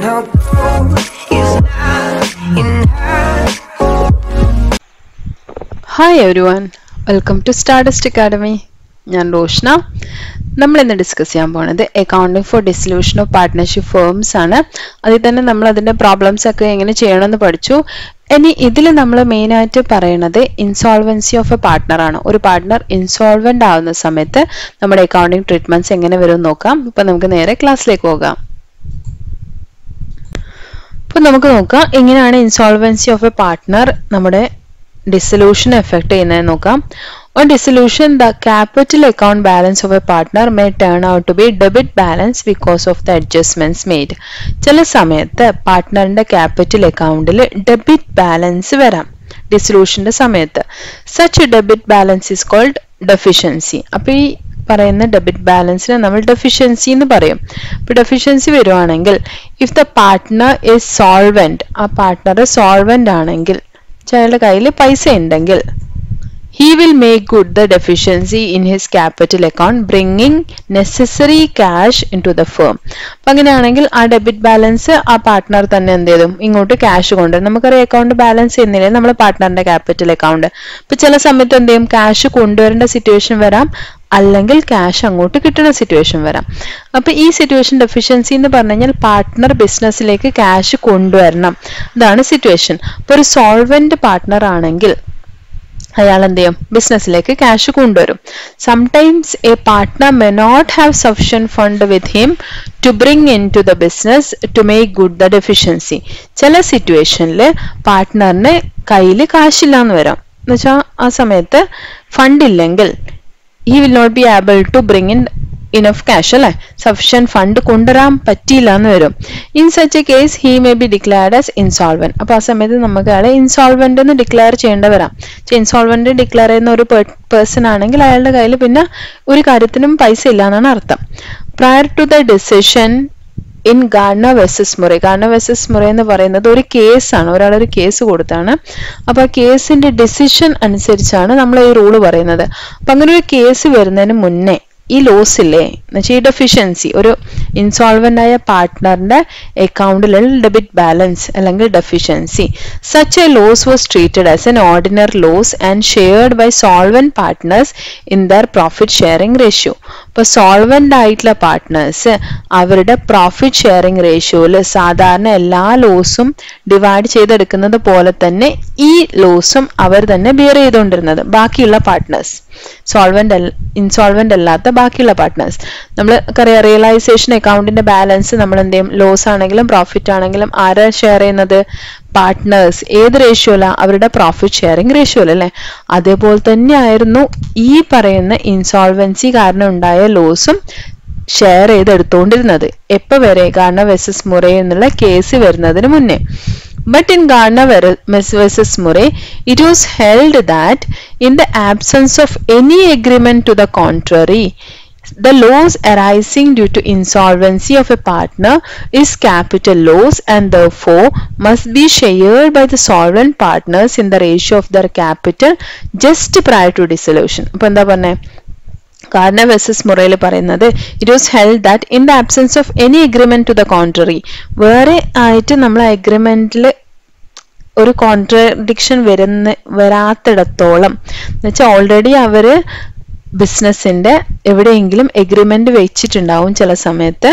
no gold is not enough. Hi everyone welcome to Stardust academy ഞാൻ റോഷ്ന നമ്മൾ ഇന്ന് discuss ചെയ്യാൻ പോണത് accounting for dissolution of partnership firms ആണ് അതിൽ തന്നെ നമ്മൾ അതിന്റെ പ്രോബ്ലംസ് ഒക്കെ എങ്ങനെ ചെയ്യണമെന്ന് പഠിച്ചു ഇനി ഇതിൽ നമ്മൾ മെയിൻ ആയിട്ട് പറയണത് ഇൻസോൾവൻസി ഓഫ് എ പാർട്ട്ണർ ആണ് ഒരു പാർട്ട്ണർ ഇൻസോൾവെന്റ് ആവുന്ന സമയത്ത് നമ്മുടെ അക്കൗണ്ടിങ് ട്രീറ്റ്മെന്റ്സ് എങ്ങനെ വരും എന്ന് നോക്കാം ഇപ്പൊ നമുക്ക് നേരെ ക്ലാസ്സിലേക്ക് പോകാം അപ്പൊ നമുക്ക് നോക്കാം എങ്ങനെയാണ് ഇൻസോൾവൻസി ഓഫ് എ പാർട്ട്ണർ നമ്മുടെ ഡിസൊല്യൂഷൻ എഫക്ട് ചെയ്യുന്നത് നോക്കാം On dissolution, the capital account balance of a partner may turn out to be debit balance because of the adjustments made. ചില സമയത്ത് പാർട്ട്ണറിന്റെ ക്യാപിറ്റൽ അക്കൗണ്ടിൽ ഡെബിറ്റ് ബാലൻസ് വരാം ഡിസൊല്യൂഷന്റെ സമയത്ത് such debit balance is called deficiency അപ്പൊ ഈ പറയുന്ന ഡെബിറ്റ് ബാലൻസിനെ നമ്മൾ ഡെഫിഷ്യൻസി എന്ന് പറയും ഇപ്പൊ ഡെഫിഷ്യൻസി വരുവാണെങ്കിൽ if the partner is solvent ആ പാർട്ട്ണർ സോൾവെന്റ് ആണെങ്കിൽ അയാളുടെ കയ്യിൽ പൈസ ഉണ്ടെങ്കിൽ he will make good the deficiency in his capital account bringing necessary cash into the firm അപ്പൊ അങ്ങനെയാണെങ്കിൽ ആ ഡെബിറ്റ് ബാലൻസ് ആ പാർട്ട്ണർ തന്നെ എന്ത് ചെയ്തും ഇങ്ങോട്ട് ക്യാഷ് കൊണ്ട് നമുക്കറിയാം അക്കൗണ്ട് ബാലൻസ് ചെയ്യുന്നില്ലേ നമ്മുടെ പാർട്ട്ണറിന്റെ ക്യാപിറ്റൽ അക്കൗണ്ട് ഇപ്പൊ ചില സമയത്ത് എന്ത് ചെയ്യും ക്യാഷ് കൊണ്ടുവരേണ്ട സിറ്റുവേഷൻ വരാം അല്ലെങ്കിൽ ക്യാഷ് അങ്ങോട്ട് കിട്ടുന്ന സിറ്റുവേഷൻ വരാം അപ്പൊ ഈ സിറ്റുവേഷൻ ഡെഫിഷ്യൻസി എന്ന് പറഞ്ഞു കഴിഞ്ഞാൽ പാർട്ട്ണർ ബിസിനസ്സിലേക്ക് ക്യാഷ് കൊണ്ടുവരണം അതാണ് സിറ്റുവേഷൻ ഇപ്പൊ ഒരു സോൾവെന്റ് പാർട്ട്ണർ ആണെങ്കിൽ അയാൾ എന്ത് ചെയ്യും ബിസിനസ്സിലേക്ക് ക്യാഷ് കൊണ്ടുവരും sometimes a partner may not have sufficient fund with him to bring in to the business to make good the deficiency ചില സിറ്റുവേഷനിൽ പാർട്ട്ണറിന് കയ്യിൽ കാശില്ല എന്ന് വരാം എന്നുവെച്ചാൽ ആ സമയത്ത് ഫണ്ട് ഇല്ലെങ്കിൽ he will not be able to bring in enough cash അല്ലെ സഫിഷ്യൻ ഫണ്ട് കൊണ്ടുവരാൻ പറ്റിയില്ല എന്ന് വരും in such a case he may be declared as insolvent അപ്പൊ ആ സമയത്ത് നമുക്ക് അയാളെ ഇൻസോൾവെന്റ് എന്ന് ഡിക്ലെയർ ചെയ്യേണ്ട വരാം ഇൻസോൾവെന്റ് ഡിക്ലെയർ ചെയ്യുന്ന ഒരു പേഴ്സൺ ആണെങ്കിൽ അയാളുടെ കയ്യിൽ പിന്നെ ഒരു കാര്യത്തിനും പൈസ ഇല്ല എന്നാണ് അർത്ഥം prior to the decision in Garner versus Murray Garner versus മുറി എന്ന് പറയുന്നത് ഒരു കേസാണ് ഒരാൾ ഒരു കേസ് കൊടുത്താണ് അപ്പൊ ആ കേസിന്റെ ഡിസിഷൻ അനുസരിച്ചാണ് നമ്മൾ ഈ റൂള് പറയുന്നത് അപ്പൊ അങ്ങനെ ഒരു കേസ് വരുന്നതിന് മുന്നേ ഈ ലോസ് ഇല്ലേ എന്നുവെച്ചാൽ ഈ ഡെഫിഷ്യൻസി ഒരു ഇൻസോൾവെന്റ് ആയ പാർട്ട്ണറിന്റെ അക്കൗണ്ടിലുള്ള ഡെബിറ്റ് ബാലൻസ് അല്ലെങ്കിൽ deficiency such a loss was treated as an ordinary loss and shared by solvent partners in their profit sharing ratio ഇപ്പൊ സോൾവെന്റ് ആയിട്ടുള്ള പാർട്ട്നേഴ്സ് അവരുടെ പ്രോഫിറ്റ് ഷെയറിംഗ് റേഷ്യോയിൽ സാധാരണ എല്ലാ ലോസും ഡിവൈഡ് ചെയ്തെടുക്കുന്നത് പോലെ തന്നെ ഈ ലോസും അവർ തന്നെ ബിയർ ചെയ്തുകൊണ്ടിരുന്നത് ബാക്കിയുള്ള പാർട്ട്നേഴ്സ് സോൾവെന്റ് ഇൻസോൾവെന്റ് അല്ലാത്ത ബാക്കിയുള്ള പാർട്ട്നേഴ്സ് നമ്മൾ അറിയാം റിയലൈസേഷൻ അക്കൗണ്ടിന്റെ ബാലൻസ് നമ്മൾ എന്ത് ചെയ്യും ലോസ് ആണെങ്കിലും പ്രോഫിറ്റ് ആണെങ്കിലും ആരാ ഷെയർ ചെയ്യുന്നത് പാർട്ട്നേഴ്സ് ഏത് റേഷ്യോല അവരുടെ പ്രോഫിറ്റ് ഷെയറിംഗ് റേഷ്യോല അല്ലെ അതേപോലെ തന്നെയായിരുന്നു ഈ പറയുന്ന ഇൻസോൾവൻസി കാരണം ഉണ്ടായ ലോസും ഷെയർ ചെയ്തെടുത്തോണ്ടിരുന്നത് എപ്പോ വരെ കാരണം വെസസ് മുറേ എന്നുള്ള കേസ് വരുന്നതിന് മുന്നേ But in Garner versus Murray, it was held that in the absence of any agreement to the contrary, the loss arising due to insolvency of a partner is capital loss and therefore must be shared by the solvent partners in the ratio of their capital just prior to dissolution. അപ്പൊ എന്താ പറഞ്ഞേ കാർണ versus മുറയിൽ പറയുന്നത് it was held that in the absence of any agreement to the contrary വേറെ ആയിട്ട് നമ്മൾ അഗ്രിമെന്റിൽ ഒരു contradiction വരുന്ന വരാത്തിടത്തോളം എന്നുവെച്ചാൽ ഓൾറെഡി അവര് ബിസിനസിന്റെ എവിടെയെങ്കിലും എഗ്രിമെന്റ് വെച്ചിട്ടുണ്ടാവും ചില സമയത്ത്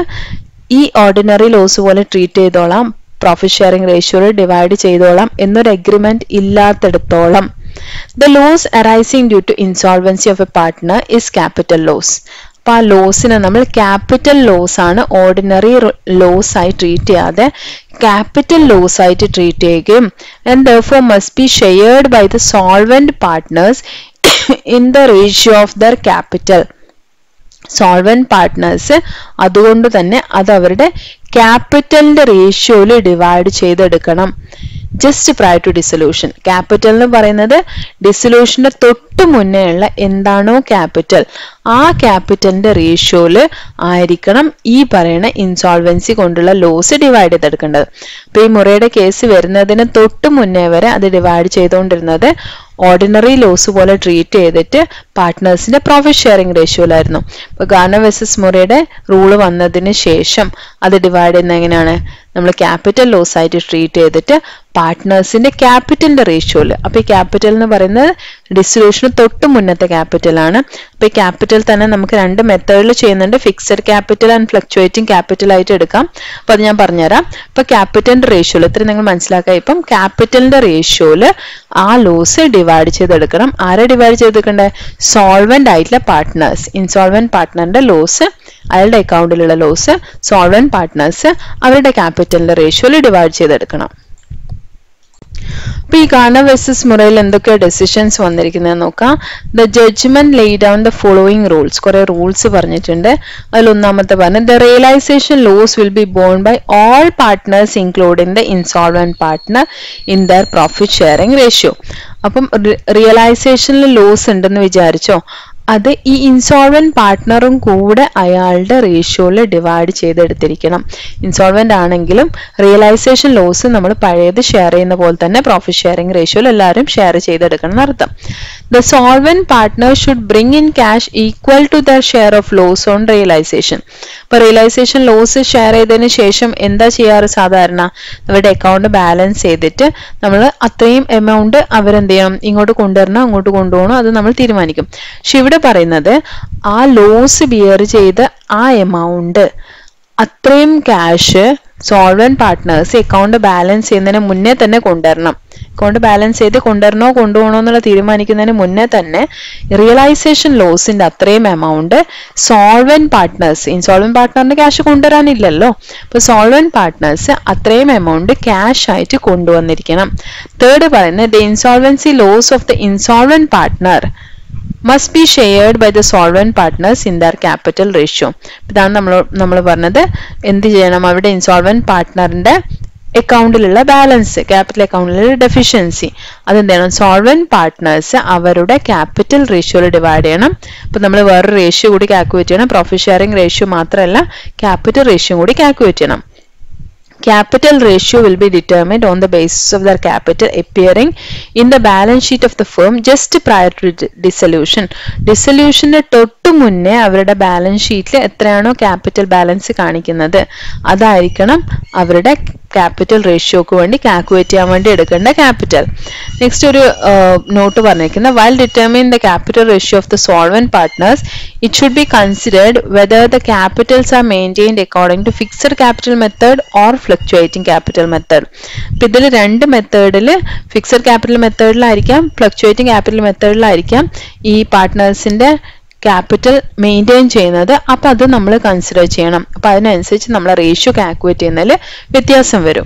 ഈ ഓർഡിനറി ലോസ് പോലെ ട്രീറ്റ് ചെയ്തോളാം പ്രോഫിറ്റ് ഷെയറിംഗ് റേഷ്യോയിൽ ഡിവൈഡ് ചെയ്തോളാം എന്നൊരു അഗ്രിമെന്റ് ഇല്ലാത്തിടത്തോളം the loss arising due to insolvency of a partner is capital loss അപ്പൊ ആ ലോസിനെ നമ്മൾ ക്യാപിറ്റൽ ലോസ് ആണ് ഓർഡിനറി ലോസ് ആയി ട്രീറ്റ് ചെയ്യാതെ ക്യാപിറ്റൽ ലോസ് ആയിട്ട് ട്രീറ്റ് ചെയ്യുകയും and therefore must be shared by the solvent partners in the ratio of their capital solvent partners അതുകൊണ്ട് തന്നെ അത് അവരുടെ ക്യാപിറ്റലിന്റെ റേഷ്യോയിൽ ഡിവൈഡ് ചെയ്തെടുക്കണം just prior to dissolution capital എന്ന് പറയുന്നത് ഡിസൊല്യൂഷന്റെ തൊട്ട് മുന്നേ ഉള്ള എന്താണോ ക്യാപിറ്റൽ ആ ക്യാപിറ്റലിന്റെ റേഷ്യോയില് ആയിരിക്കണം ഈ പറയുന്ന ഇൻസോൾവൻസി കൊണ്ടുള്ള ലോസ് ഡിവൈഡ് ചെയ്തെടുക്കേണ്ടത് അപ്പൊ ഈ മുറയുടെ കേസ് വരുന്നതിന് തൊട്ട് മുന്നേ വരെ അത് ഡിവൈഡ് ചെയ്തുകൊണ്ടിരുന്നത് ഓർഡിനറി ലോസ് പോലെ ട്രീറ്റ് ചെയ്തിട്ട് പാർട്ട്നേഴ്സിന്റെ പ്രോഫിറ്റ് ഷെയറിംഗ് റേഷ്യോയിലായിരുന്നു ഇപ്പൊ ഗാന വെസസ് മുറയുടെ റൂള് വന്നതിന് ശേഷം അത് ഡിവൈഡ് ചെയ്യുന്ന എങ്ങനെയാണ് നമ്മൾ ക്യാപിറ്റൽ ലോസ് ആയിട്ട് ട്രീറ്റ് ചെയ്തിട്ട് പാർട്ട്നേഴ്സിന്റെ ക്യാപിറ്റലിന്റെ റേഷ്യോയിൽ അപ്പൊ ഈ ക്യാപിറ്റൽ എന്ന് പറയുന്നത് ഡിസ്ട്രിബ്യൂഷന് തൊട്ട് മുന്നത്തെ ക്യാപിറ്റൽ ആണ് അപ്പൊ ഈ ക്യാപിറ്റൽ തന്നെ നമുക്ക് രണ്ട് മെത്തേഡിൽ ചെയ്യുന്നുണ്ട് fixed capital and fluctuating capital ആയിട്ട് എടുക്കാം അപ്പൊ അത് ഞാൻ പറഞ്ഞുതരാം ഇപ്പൊ ക്യാപിറ്റലിന്റെ റേഷ്യോയിൽ ഇത്ര നിങ്ങൾ മനസ്സിലാക്കുക ഇപ്പം ക്യാപിറ്റലിന്റെ റേഷ്യോയിൽ ആ ലോസ് ഡിവൈഡ് ചെയ്തെടുക്കണം ആരെ ഡിവൈഡ് ചെയ്തെടുക്കണ്ടേ സോൾവെന്റ് ആയിട്ടുള്ള പാർട്ട്നേഴ്സ് ഇൻസോൾവെന്റ് പാർട്ട്ണറിന്റെ ലോസ് അയാളുടെ അക്കൗണ്ടിലുള്ള ലോസ് സോൾവെന്റ് പാർട്ട്നേഴ്സ് അവരുടെ ക്യാപിറ്റലിന്റെ റേഷ്യോയിൽ ഡിവൈഡ് ചെയ്തെടുക്കണം അപ്പൊ ഈ ഗാന വെസസ് മുറയിൽ എന്തൊക്കെ ഡെസിഷൻസ് വന്നിരിക്കുന്നത് നോക്കാം the judgement lay down the following rules കുറെ റൂൾസ് പറഞ്ഞിട്ടുണ്ട് അതിൽ ഒന്നാമത്തെ പറഞ്ഞ the realisation loss will be borne by all partners including the insolvent partner in their profit sharing ratio അപ്പം റിയലൈസേഷനിൽ ലോസ് ഉണ്ടെന്ന് വിചാരിച്ചോ അത് ഈ ഇൻസോൾവെന്റ് പാർട്ട്ണറും കൂടെ അയാളുടെ റേഷ്യോയിൽ ഡിവൈഡ് ചെയ്തെടുത്തിരിക്കണം ഇൻസോൾവെന്റ് ആണെങ്കിലും റിയലൈസേഷൻ ലോസ് നമ്മൾ പഴയത് ഷെയർ ചെയ്യുന്ന പോലെ തന്നെ പ്രോഫിറ്റ് ഷെയറിംഗ് റേഷ്യോയിൽ എല്ലാവരും ഷെയർ ചെയ്തെടുക്കണം എന്നർത്ഥം the solvent partner should bring in cash equal to the share of loss on realisation ഇപ്പൊ റിയലൈസേഷൻ ലോസ് ഷെയർ ചെയ്തതിന് ശേഷം എന്താ ചെയ്യാറ് സാധാരണ അവരുടെ അക്കൗണ്ട് ബാലൻസ് ചെയ്തിട്ട് നമ്മൾ അത്രയും എമൗണ്ട് അവരെന്ത് ചെയ്യണം ഇങ്ങോട്ട് കൊണ്ടുവരണം അങ്ങോട്ട് കൊണ്ടുപോകണം അത് നമ്മൾ തീരുമാനിക്കും പക്ഷെ ഇവിടെ പറയുന്നത് ആ ലോസ് ബിയർ ചെയ്ത് ആ എമൗണ്ട് അത്രയും cash solvent partners account balance ചെയ്യുന്നതിന് മുന്നേ തന്നെ കൊണ്ടുവരണം അക്കൗണ്ട് ബാലൻസ് ചെയ്ത് കൊണ്ടുവരണോ കൊണ്ടുപോകണോ എന്നുള്ള തീരുമാനിക്കുന്നതിന് മുന്നേ തന്നെ റിയലൈസേഷൻ ലോസിന്റെ അത്രയും എമൗണ്ട് സോൾവൻ പാർട്ട്നേഴ്സ് ഇൻസോൾവൻ പാർട്ട്ണറിന് ക്യാഷ് കൊണ്ടുവരാനില്ലല്ലോ അപ്പൊ സോൾവൻ പാർട്ട്നേഴ്സ് അത്രയും എമൗണ്ട് ക്യാഷ് ആയിട്ട് കൊണ്ടുവന്നിരിക്കണം തേർഡ് പറയുന്നത് the insolvency loss of the insolvent partner must be shared by the solvent partners in their capital ratio ഇതാണ് നമ്മൾ നമ്മൾ പറഞ്ഞത് എന്ത് ചെയ്യണം അവിടെ ഇൻസോൾവെന്റ് പാർട്ട്ണറിന്റെ അക്കൗണ്ടിലുള്ള ബാലൻസ് ക്യാപിറ്റൽ അക്കൗണ്ടിലുള്ള ഡെഫിഷ്യൻസി അതെന്ത് ചെയ്യണം സോൾവെന്റ് പാർട്ട്നേഴ്സ് അവരുടെ ക്യാപിറ്റൽ റേഷ്യോയിൽ ഡിവൈഡ് ചെയ്യണം ഇപ്പൊ നമ്മൾ വേറൊരു റേഷ്യോ കൂടി കാൽക്കുലേറ്റ് ചെയ്യണം പ്രോഫിറ്റ് ഷെയറിംഗ് റേഷ്യോ മാത്രമല്ല ക്യാപിറ്റൽ റേഷ്യോ കൂടി കാൽക്കുലേറ്റ് ചെയ്യണം capital ratio will be determined on the basis of their capital appearing in the balance sheet of the firm just prior to di- dissolution ഡിസൊല്യൂഷന്റെ തൊട്ടു മുന്നേ അവരുടെ balance ഷീറ്റിൽ എത്രയാണോ capital balance കാണിക്കുന്നത് അതായിരിക്കണം അവരുടെ ക്യാപിറ്റൽ റേഷ്യോക്ക് വേണ്ടി കാൽക്കുലേറ്റ് ചെയ്യാൻ വേണ്ടി എടുക്കേണ്ട ക്യാപിറ്റൽ നെക്സ്റ്റ് ഒരു നോട്ട് പറഞ്ഞിരിക്കുന്നത് while determine the capital ratio of the solvent partners it should be considered whether the capitals are maintained according to fixed capital method or fluctuating capital method ഇപ്പം ഇതിൽ രണ്ട് മെത്തേഡിൽ fixed capital മെത്തേഡിലായിരിക്കാം fluctuating capital മെത്തേഡിലായിരിക്കാം ഈ പാർട്ട്നേഴ്സിന്റെ capital maintain ചെയ്യുന്നത് അപ്പം അത് നമ്മൾ കൺസിഡർ ചെയ്യണം അപ്പം അതിനനുസരിച്ച് നമ്മൾ റേഷ്യോ കാൽക്കുലേറ്റ് ചെയ്യുന്നതിൽ വ്യത്യാസം വരും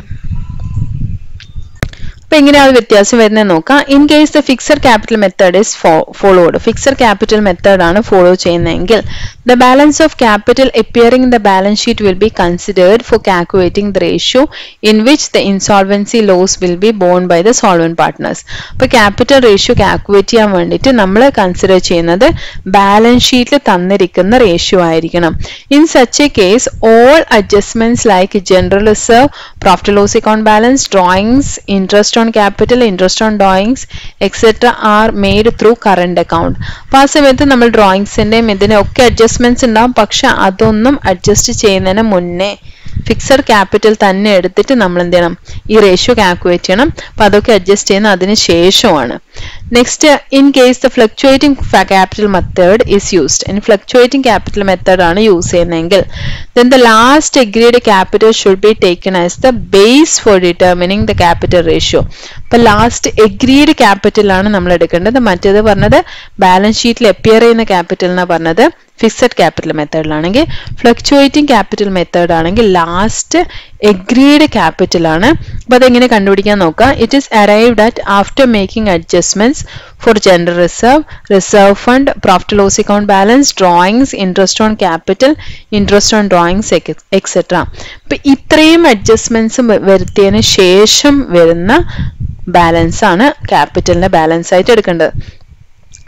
അപ്പൊ എങ്ങനെയാണ് വ്യത്യാസം വരുന്നത് നോക്കാം in case the fixed capital method is followed fixed capital method ആണ് ഫോളോ ചെയ്യുന്നതെങ്കിൽ the balance of capital appearing in the balance sheet will be considered for calculating the ratio in which the insolvency loss will be borne by the solvent partners അപ്പൊ capital ratio calculate ചെയ്യാൻ വേണ്ടിയിട്ട് നമ്മൾ consider ചെയ്യുന്നത് balance ഷീറ്റിൽ തന്നിരിക്കുന്ന ratio ആയിരിക്കണം in such a case all adjustments like general reserve profit loss account balance drawings interest on capital, interest on drawings, etc. are made through current account. അപ്പോൾ ആ സമയത്ത് നമ്മൾ ഡ്രോയിങ്സിന്റെയും ഇതിനെ ഒക്കെ അഡ്ജസ്റ്റ്മെന്റ്സ് ഉണ്ടാവും പക്ഷെ അതൊന്നും അഡ്ജസ്റ്റ് ചെയ്യുന്നതിന് മുന്നേ ഫിക്സഡ് ക്യാപിറ്റൽ തന്നെ എടുത്തിട്ട് നമ്മൾ എന്ത് ചെയ്യണം ഈ റേഷ്യോ കാൽക്കുലേറ്റ് ചെയ്യണം അപ്പൊ അതൊക്കെ അഡ്ജസ്റ്റ് ചെയ്യുന്ന അതിന് ശേഷമാണ് next in case the fluctuating capital method is used in fluctuating capital method ആണ് യൂസ് ചെയ്യുന്നതെങ്കിൽ then the last agreed capital should be taken as the base for determining the capital ratio അപ്പൊ last agreed capital ആണ് നമ്മൾ എടുക്കേണ്ടത് മറ്റേത് പറഞ്ഞത് balance ഷീറ്റിൽ appear ചെയ്യുന്ന ക്യാപിറ്റൽ എന്നാ പറഞ്ഞത് ഫിക്സഡ് ക്യാപിറ്റൽ മെത്തേഡിലാണെങ്കിൽ ഫ്ലക്ച്വേറ്റിംഗ് ക്യാപിറ്റൽ മെത്തേഡ് ആണെങ്കിൽ ലാസ്റ്റ് എഗ്രീഡ് ക്യാപിറ്റൽ ആണ് അപ്പൊ അതെങ്ങനെ കണ്ടുപിടിക്കാൻ നോക്കാം it is arrived at after making adjustments for general reserve reserve fund profit loss account balance drawings interest on capital interest on drawings etcetera അപ്പൊ ഇത്രയും adjustments വരുത്തിയതിന് ശേഷം വരുന്ന ബാലൻസ് ആണ് ക്യാപിറ്റലിന്റെ ബാലൻസ് ആയിട്ട് എടുക്കേണ്ടത്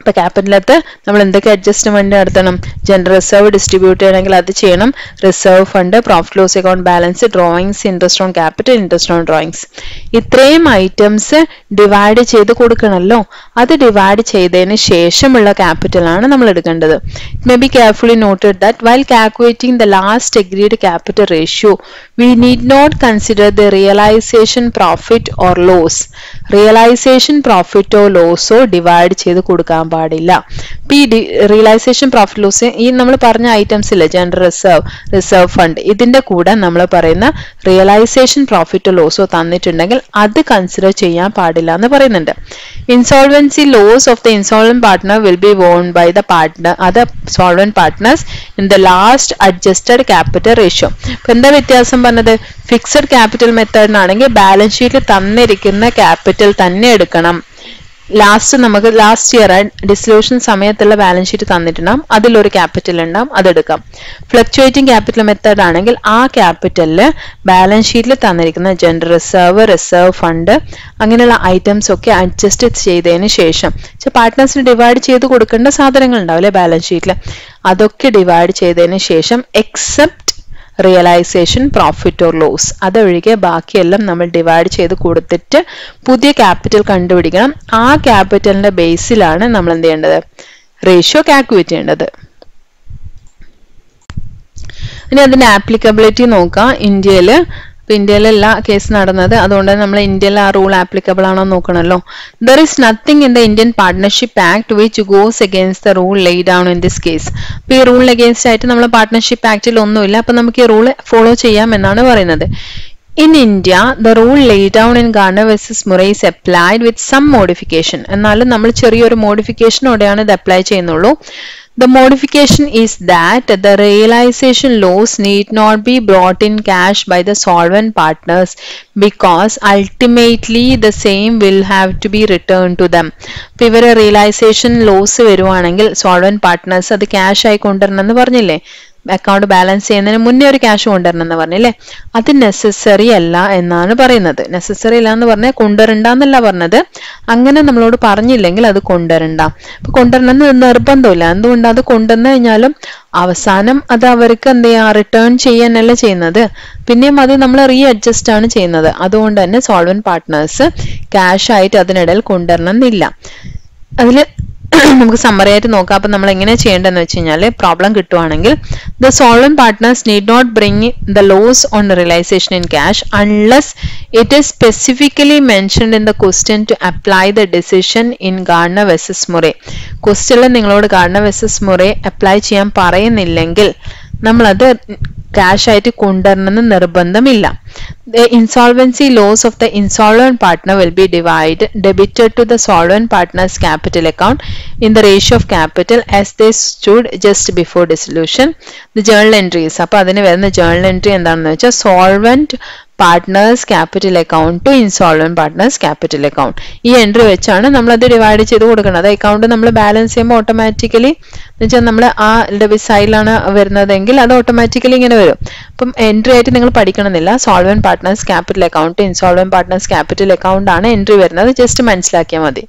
ഇപ്പൊ ക്യാപിറ്റലത്ത് നമ്മൾ എന്തൊക്കെ അഡ്ജസ്റ്റ്മെന്റ് നടത്തണം ജനറൽ റിസർവ് ഡിസ്ട്രിബ്യൂട്ട് ചെയ്യണമെങ്കിൽ അത് ചെയ്യണം reserve fund profit loss account balance drawings interest on capital interest on drawings ഇത്രയും ഐറ്റംസ് ഡിവൈഡ് ചെയ്ത് കൊടുക്കണമല്ലോ അത് ഡിവൈഡ് ചെയ്തതിന് ശേഷമുള്ള ക്യാപിറ്റൽ ആണ് നമ്മൾ എടുക്കേണ്ടത് may be carefully noted that while calculating the last agreed capital ratio we need not consider the realisation profit or loss realisation പ്രോഫിറ്റോ ലോസോ ഡിവൈഡ് ചെയ്ത് കൊടുക്കാൻ പാടില്ല ഇപ്പൊ ഈ റിയലൈസേഷൻ പ്രോഫിറ്റ് ലോസ് ഈ നമ്മൾ പറഞ്ഞ ഐറ്റംസ് ഇല്ലേ ജനറൽ റിസർവ് റിസർവ് ഫണ്ട് ഇതിന്റെ കൂടെ നമ്മൾ പറയുന്ന റിയലൈസേഷൻ പ്രോഫിറ്റോ ലോസോ തന്നിട്ടുണ്ടെങ്കിൽ അത് കൺസിഡർ ചെയ്യാൻ പാടില്ല എന്ന് പറയുന്നുണ്ട് insolvency loss of the insolvent partner will be വോൺ by the partner other solvent partners in the last adjusted capital ratio ഇപ്പൊ എന്താ വ്യത്യാസം പറഞ്ഞത് ഫിക്സഡ് ക്യാപിറ്റൽ മെത്തേഡിനാണെങ്കിൽ ബാലൻസ് ഷീറ്റിൽ തന്നിരിക്കുന്ന ക്യാപിറ്റൽ തന്നെ എടുക്കണം ലാസ്റ്റ് നമുക്ക് ലാസ്റ്റ് ഇയർ ഡിസ്ലൂഷൻ സമയത്തുള്ള ബാലൻസ് ഷീറ്റ് തന്നിട്ടുണ്ടാവും അതിലൊരു ക്യാപിറ്റൽ ഉണ്ടാവും അതെടുക്കാം ഫ്ലക്ച്വേറ്റിംഗ് ക്യാപിറ്റൽ മെത്തേഡ് ആണെങ്കിൽ ആ ക്യാപിറ്റലിൽ ബാലൻസ് ഷീറ്റിൽ തന്നിരിക്കുന്ന ജനറൽ റിസർവ് റിസർവ് ഫണ്ട് അങ്ങനെയുള്ള ഐറ്റംസ് ഒക്കെ അഡ്ജസ്റ്റ് ചെയ്തതിന് ശേഷം പാർട്ട്നേഴ്സിന് ഡിവൈഡ് ചെയ്ത് കൊടുക്കേണ്ട സാധനങ്ങൾ ഉണ്ടാവില്ലേ ബാലൻസ് ഷീറ്റിൽ അതൊക്കെ ഡിവൈഡ് ചെയ്തതിന് ശേഷം except realisation profit or loss അതൊഴികെ ബാക്കിയെല്ലാം നമ്മൾ ഡിവൈഡ് ചെയ്ത് കൊടുത്തിട്ട് പുതിയ ക്യാപിറ്റൽ കണ്ടുപിടിക്കണം ആ ക്യാപിറ്റലിന്റെ ബേസിലാണ് നമ്മൾ എന്ത് ചെയ്യേണ്ടത് റേഷ്യോ കാൽക്കുലേറ്റ് ചെയ്യേണ്ടത് ഇനി അതിന്റെ ആപ്ലിക്കബിലിറ്റി നോക്കാം ഇന്ത്യയിൽ ഇപ്പൊ ഇന്ത്യയിലല്ല കേസ് നടന്നത് അതുകൊണ്ട് നമ്മൾ ഇന്ത്യയിൽ ആ റൂൾ ആപ്ലിക്കബിൾ ആണോ നോക്കണമല്ലോ there is nothing in the Indian Partnership Act which goes against the rule lay down in this case അപ്പൊ ഈ റൂളിന് അഗേൻസ്റ്റ് ആയിട്ട് നമ്മൾ പാർട്ട്ണർഷിപ്പ് ആക്ടിൽ ഒന്നുമില്ല അപ്പൊ നമുക്ക് ഈ റൂൾ ഫോളോ ചെയ്യാം എന്നാണ് പറയുന്നത് in India the rule lay down in Garner versus Murray is applied with some modification എന്നാലും നമ്മൾ ചെറിയൊരു മോഡിഫിക്കേഷനോടെയാണ് ഇത് അപ്ലൈ ചെയ്യുന്നുള്ളൂ The modification is that the realization loss need not be brought in cash by the solvent partners because ultimately the same will have to be returned to them. ഇപ്പൊ ഇവര് realisation loss വരുവാണെങ്കിൽ solvent partners അത് cash ആയി കൊണ്ടുവരണം എന്ന് പറഞ്ഞില്ലേ account balance ചെയ്യുന്നതിന് മുന്നേ ഒരു ക്യാഷ് കൊണ്ടുവരണം എന്ന് പറഞ്ഞില്ലേ അത് നെസസറി അല്ല എന്നാണ് പറയുന്നത് നെസസറി അല്ല എന്ന് പറഞ്ഞാൽ കൊണ്ടുവരണ്ട എന്നല്ല പറഞ്ഞത് അങ്ങനെ നമ്മളോട് പറഞ്ഞില്ലെങ്കിൽ അത് കൊണ്ടുവരണ്ട അപ്പൊ കൊണ്ടുവരണം എന്ന് നിർബന്ധമില്ല എന്തുകൊണ്ട് അത് കൊണ്ടുവന്നു കഴിഞ്ഞാലും അവസാനം അത് അവർക്ക് എന്ത് ചെയ്യാ റിട്ടേൺ ചെയ്യാനല്ല ചെയ്യുന്നത് പിന്നെയും അത് നമ്മൾ റീ അഡ്ജസ്റ്റ് ആണ് ചെയ്യുന്നത് അതുകൊണ്ട് തന്നെ സോൾവൻ പാർട്ട്നേഴ്സ് ക്യാഷ് ആയിട്ട് അതിനിടയിൽ കൊണ്ടുവരണം എന്നില്ല അതിൽ നമുക്ക് സമ്മറി ആയിട്ട് നോക്കാം അപ്പൊ നമ്മൾ എങ്ങനെ ചെയ്യേണ്ടതെന്ന് വെച്ച് കഴിഞ്ഞാൽ പ്രോബ്ലം കിട്ടുവാണെങ്കിൽ the solvent partners need not bring the loss on realisation in cash unless it is specifically mentioned in the question to apply the decision in Garner versus Murray ക്വസ്റ്റ്യനിൽ നിങ്ങളോട് ഗാർണ വെസസ് മുറേ അപ്ലൈ ചെയ്യാൻ പറയുന്നില്ലെങ്കിൽ നമ്മളത് cash ആയിട്ട് കൊണ്ടുവരണമെന്ന് നിർബന്ധമില്ല the insolvency loss of the insolvent partner will be divided debited to the solvent partner's capital account in the ratio of capital as they stood just before dissolution the journal entries അപ്പോൾ അതിന് വരുന്ന journal entry എന്താണെന്ന് വെച്ചാൽ solvent partners capital account to insolvent partners capital account ഈ entry വെച്ചാണ് നമ്മൾ അത് divide ചെയ്ത് കൊടുക്കുന്നത് അക്കൗണ്ട് നമ്മൾ ബാലൻസ് ചെയ്യുമ്പോൾ ഓട്ടോമാറ്റിക്കലി എന്ന് വെച്ചാൽ നമ്മൾ ആ ഡെബിറ്റ് സൈഡിലാണ് വരുന്നതെങ്കിൽ അത് ഓട്ടോമാറ്റിക്കലി ഇങ്ങനെ വരും അപ്പം എൻട്രി ആയിട്ട് നിങ്ങൾ പഠിക്കണമെന്നില്ല solvent partners capital account insolvent partners capital account ആണ് എൻട്രി വരുന്നത് ജസ്റ്റ് മനസ്സിലാക്കിയാൽ മതി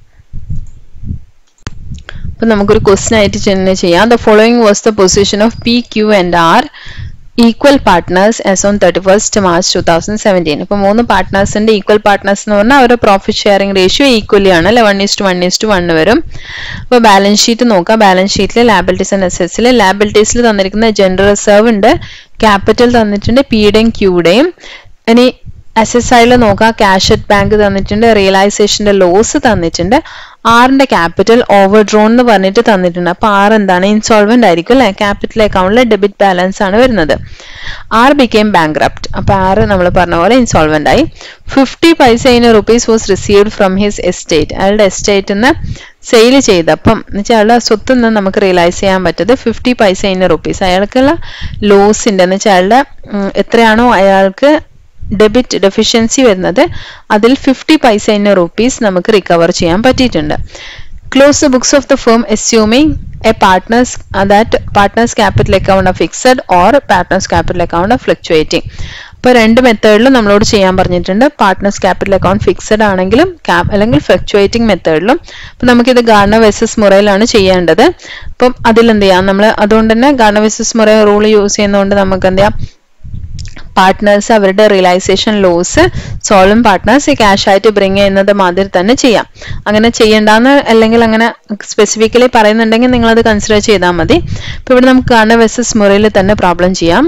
അപ്പൊ നമുക്കൊരു ക്വസ്റ്റൻ ആയിട്ട് തന്നെ ചെയ്യാം the following was the position of P Q and R equal partners as on thirty first March two thousand seventeen ഇപ്പൊ മൂന്ന് പാർട്ട്നേഴ്സിന്റെ ഈക്വൽ പാർട്ട്നേഴ്സ് എന്ന് പറഞ്ഞാൽ അവരുടെ പ്രോഫിറ്റ് ഷെയറിംഗ് റേഷ്യോ ഈക്വലി ആണ് അല്ലെ one is to one is to one വരും അപ്പോൾ balance sheet നോക്കാം ബാലൻസ് ഷീറ്റിൽ ലാബിലിറ്റീസ് ആൻഡ് അസറ്റ്സിൽ ലാബിലിറ്റീസിൽ തന്നിരിക്കുന്ന ജനറൽ റിസർവ് ഉണ്ട് ക്യാപിറ്റൽ തന്നിട്ടുണ്ട് പിയുടെയും ക്യൂടെയും ഇനി അസറ്റ് സൈഡിൽ നോക്കാം ക്യാഷ് അറ്റ് ബാങ്ക് തന്നിട്ടുണ്ട് റിയലൈസേഷന്റെ ലോസ് തന്നിട്ടുണ്ട് ആറിന്റെ ക്യാപിറ്റൽ ഓവർ ഡ്രോൺ എന്ന് പറഞ്ഞിട്ട് തന്നിട്ടുണ്ട് അപ്പൊ ആർ എന്താണ് ഇൻസോൾവെന്റ് ആയിരിക്കും അല്ലെ ക്യാപിറ്റൽ അക്കൗണ്ടിലെ ഡെബിറ്റ് ബാലൻസ് ആണ് വരുന്നത് ആർ ബിക്കെയിം ബാങ്ക്രപ്റ്റ് അപ്പൊ ആറ് നമ്മൾ പറഞ്ഞ പോലെ ഇൻസോൾവെന്റ് ആയി fifty paise in rupees was received from his estate അയാളുടെ എസ്റ്റേറ്റിൽ നിന്ന് സെയിൽ ചെയ്തപ്പം എന്നുവെച്ചാൽ അയാളുടെ സ്വത്തിൽ നിന്ന് നമുക്ക് റിയലൈസ് ചെയ്യാൻ പറ്റത് ഫിഫ്റ്റി പൈസ ഇൻ റുപ്പീസ് അയാൾക്കുള്ള ലോസിന്റെ എന്ന് വെച്ചാൽ അയാളുടെ ഉം, എത്രയാണോ അയാൾക്ക് ഡെബിറ്റ് ഡെഫിഷ്യൻസി വരുന്നത് അതിൽ ഫിഫ്റ്റി പൈസ ഇൻ റുപ്പീസ് നമുക്ക് റിക്കവർ ചെയ്യാൻ പറ്റിയിട്ടുണ്ട് close the books of the firm assuming a partners that partners capital account of fixed or partners capital account of fluctuating ഇപ്പോൾ രണ്ട് മെത്തേഡിലും നമ്മളോട് ചെയ്യാൻ പറഞ്ഞിട്ടുണ്ട് പാർട്ട്നേഴ്സ് ക്യാപിറ്റൽ അക്കൗണ്ട് ഫിക്സഡ് ആണെങ്കിലും ക്യാപ് അല്ലെങ്കിൽ ഫ്ലക്ച്വേറ്റിംഗ് മെത്തേഡിലും അപ്പം നമുക്കിത് ഗാർണ വെസസ് മുറയിലാണ് ചെയ്യേണ്ടത് അപ്പം അതിൽ എന്ത് ചെയ്യാം നമ്മൾ അതുകൊണ്ട് തന്നെ Garner versus Murray rule use ചെയ്യുന്നതുകൊണ്ട് നമുക്ക് എന്ത് ചെയ്യാം പാർട്ട്നേഴ്സ് അവരുടെ realisation loss solvent partners cash ആയിട്ട് ബ്രിങ് ചെയ്യുന്നത് മാതിരി തന്നെ ചെയ്യാം അങ്ങനെ ചെയ്യണ്ടെന്ന് അല്ലെങ്കിൽ അങ്ങനെ സ്പെസിഫിക്കലി പറയുന്നുണ്ടെങ്കിൽ നിങ്ങൾ അത് കൺസിഡർ ചെയ്താൽ മതി ഇപ്പൊ ഇവിടെ നമുക്ക് ഗാർണ വെസസ് മുറയിൽ തന്നെ പ്രോബ്ലം ചെയ്യാം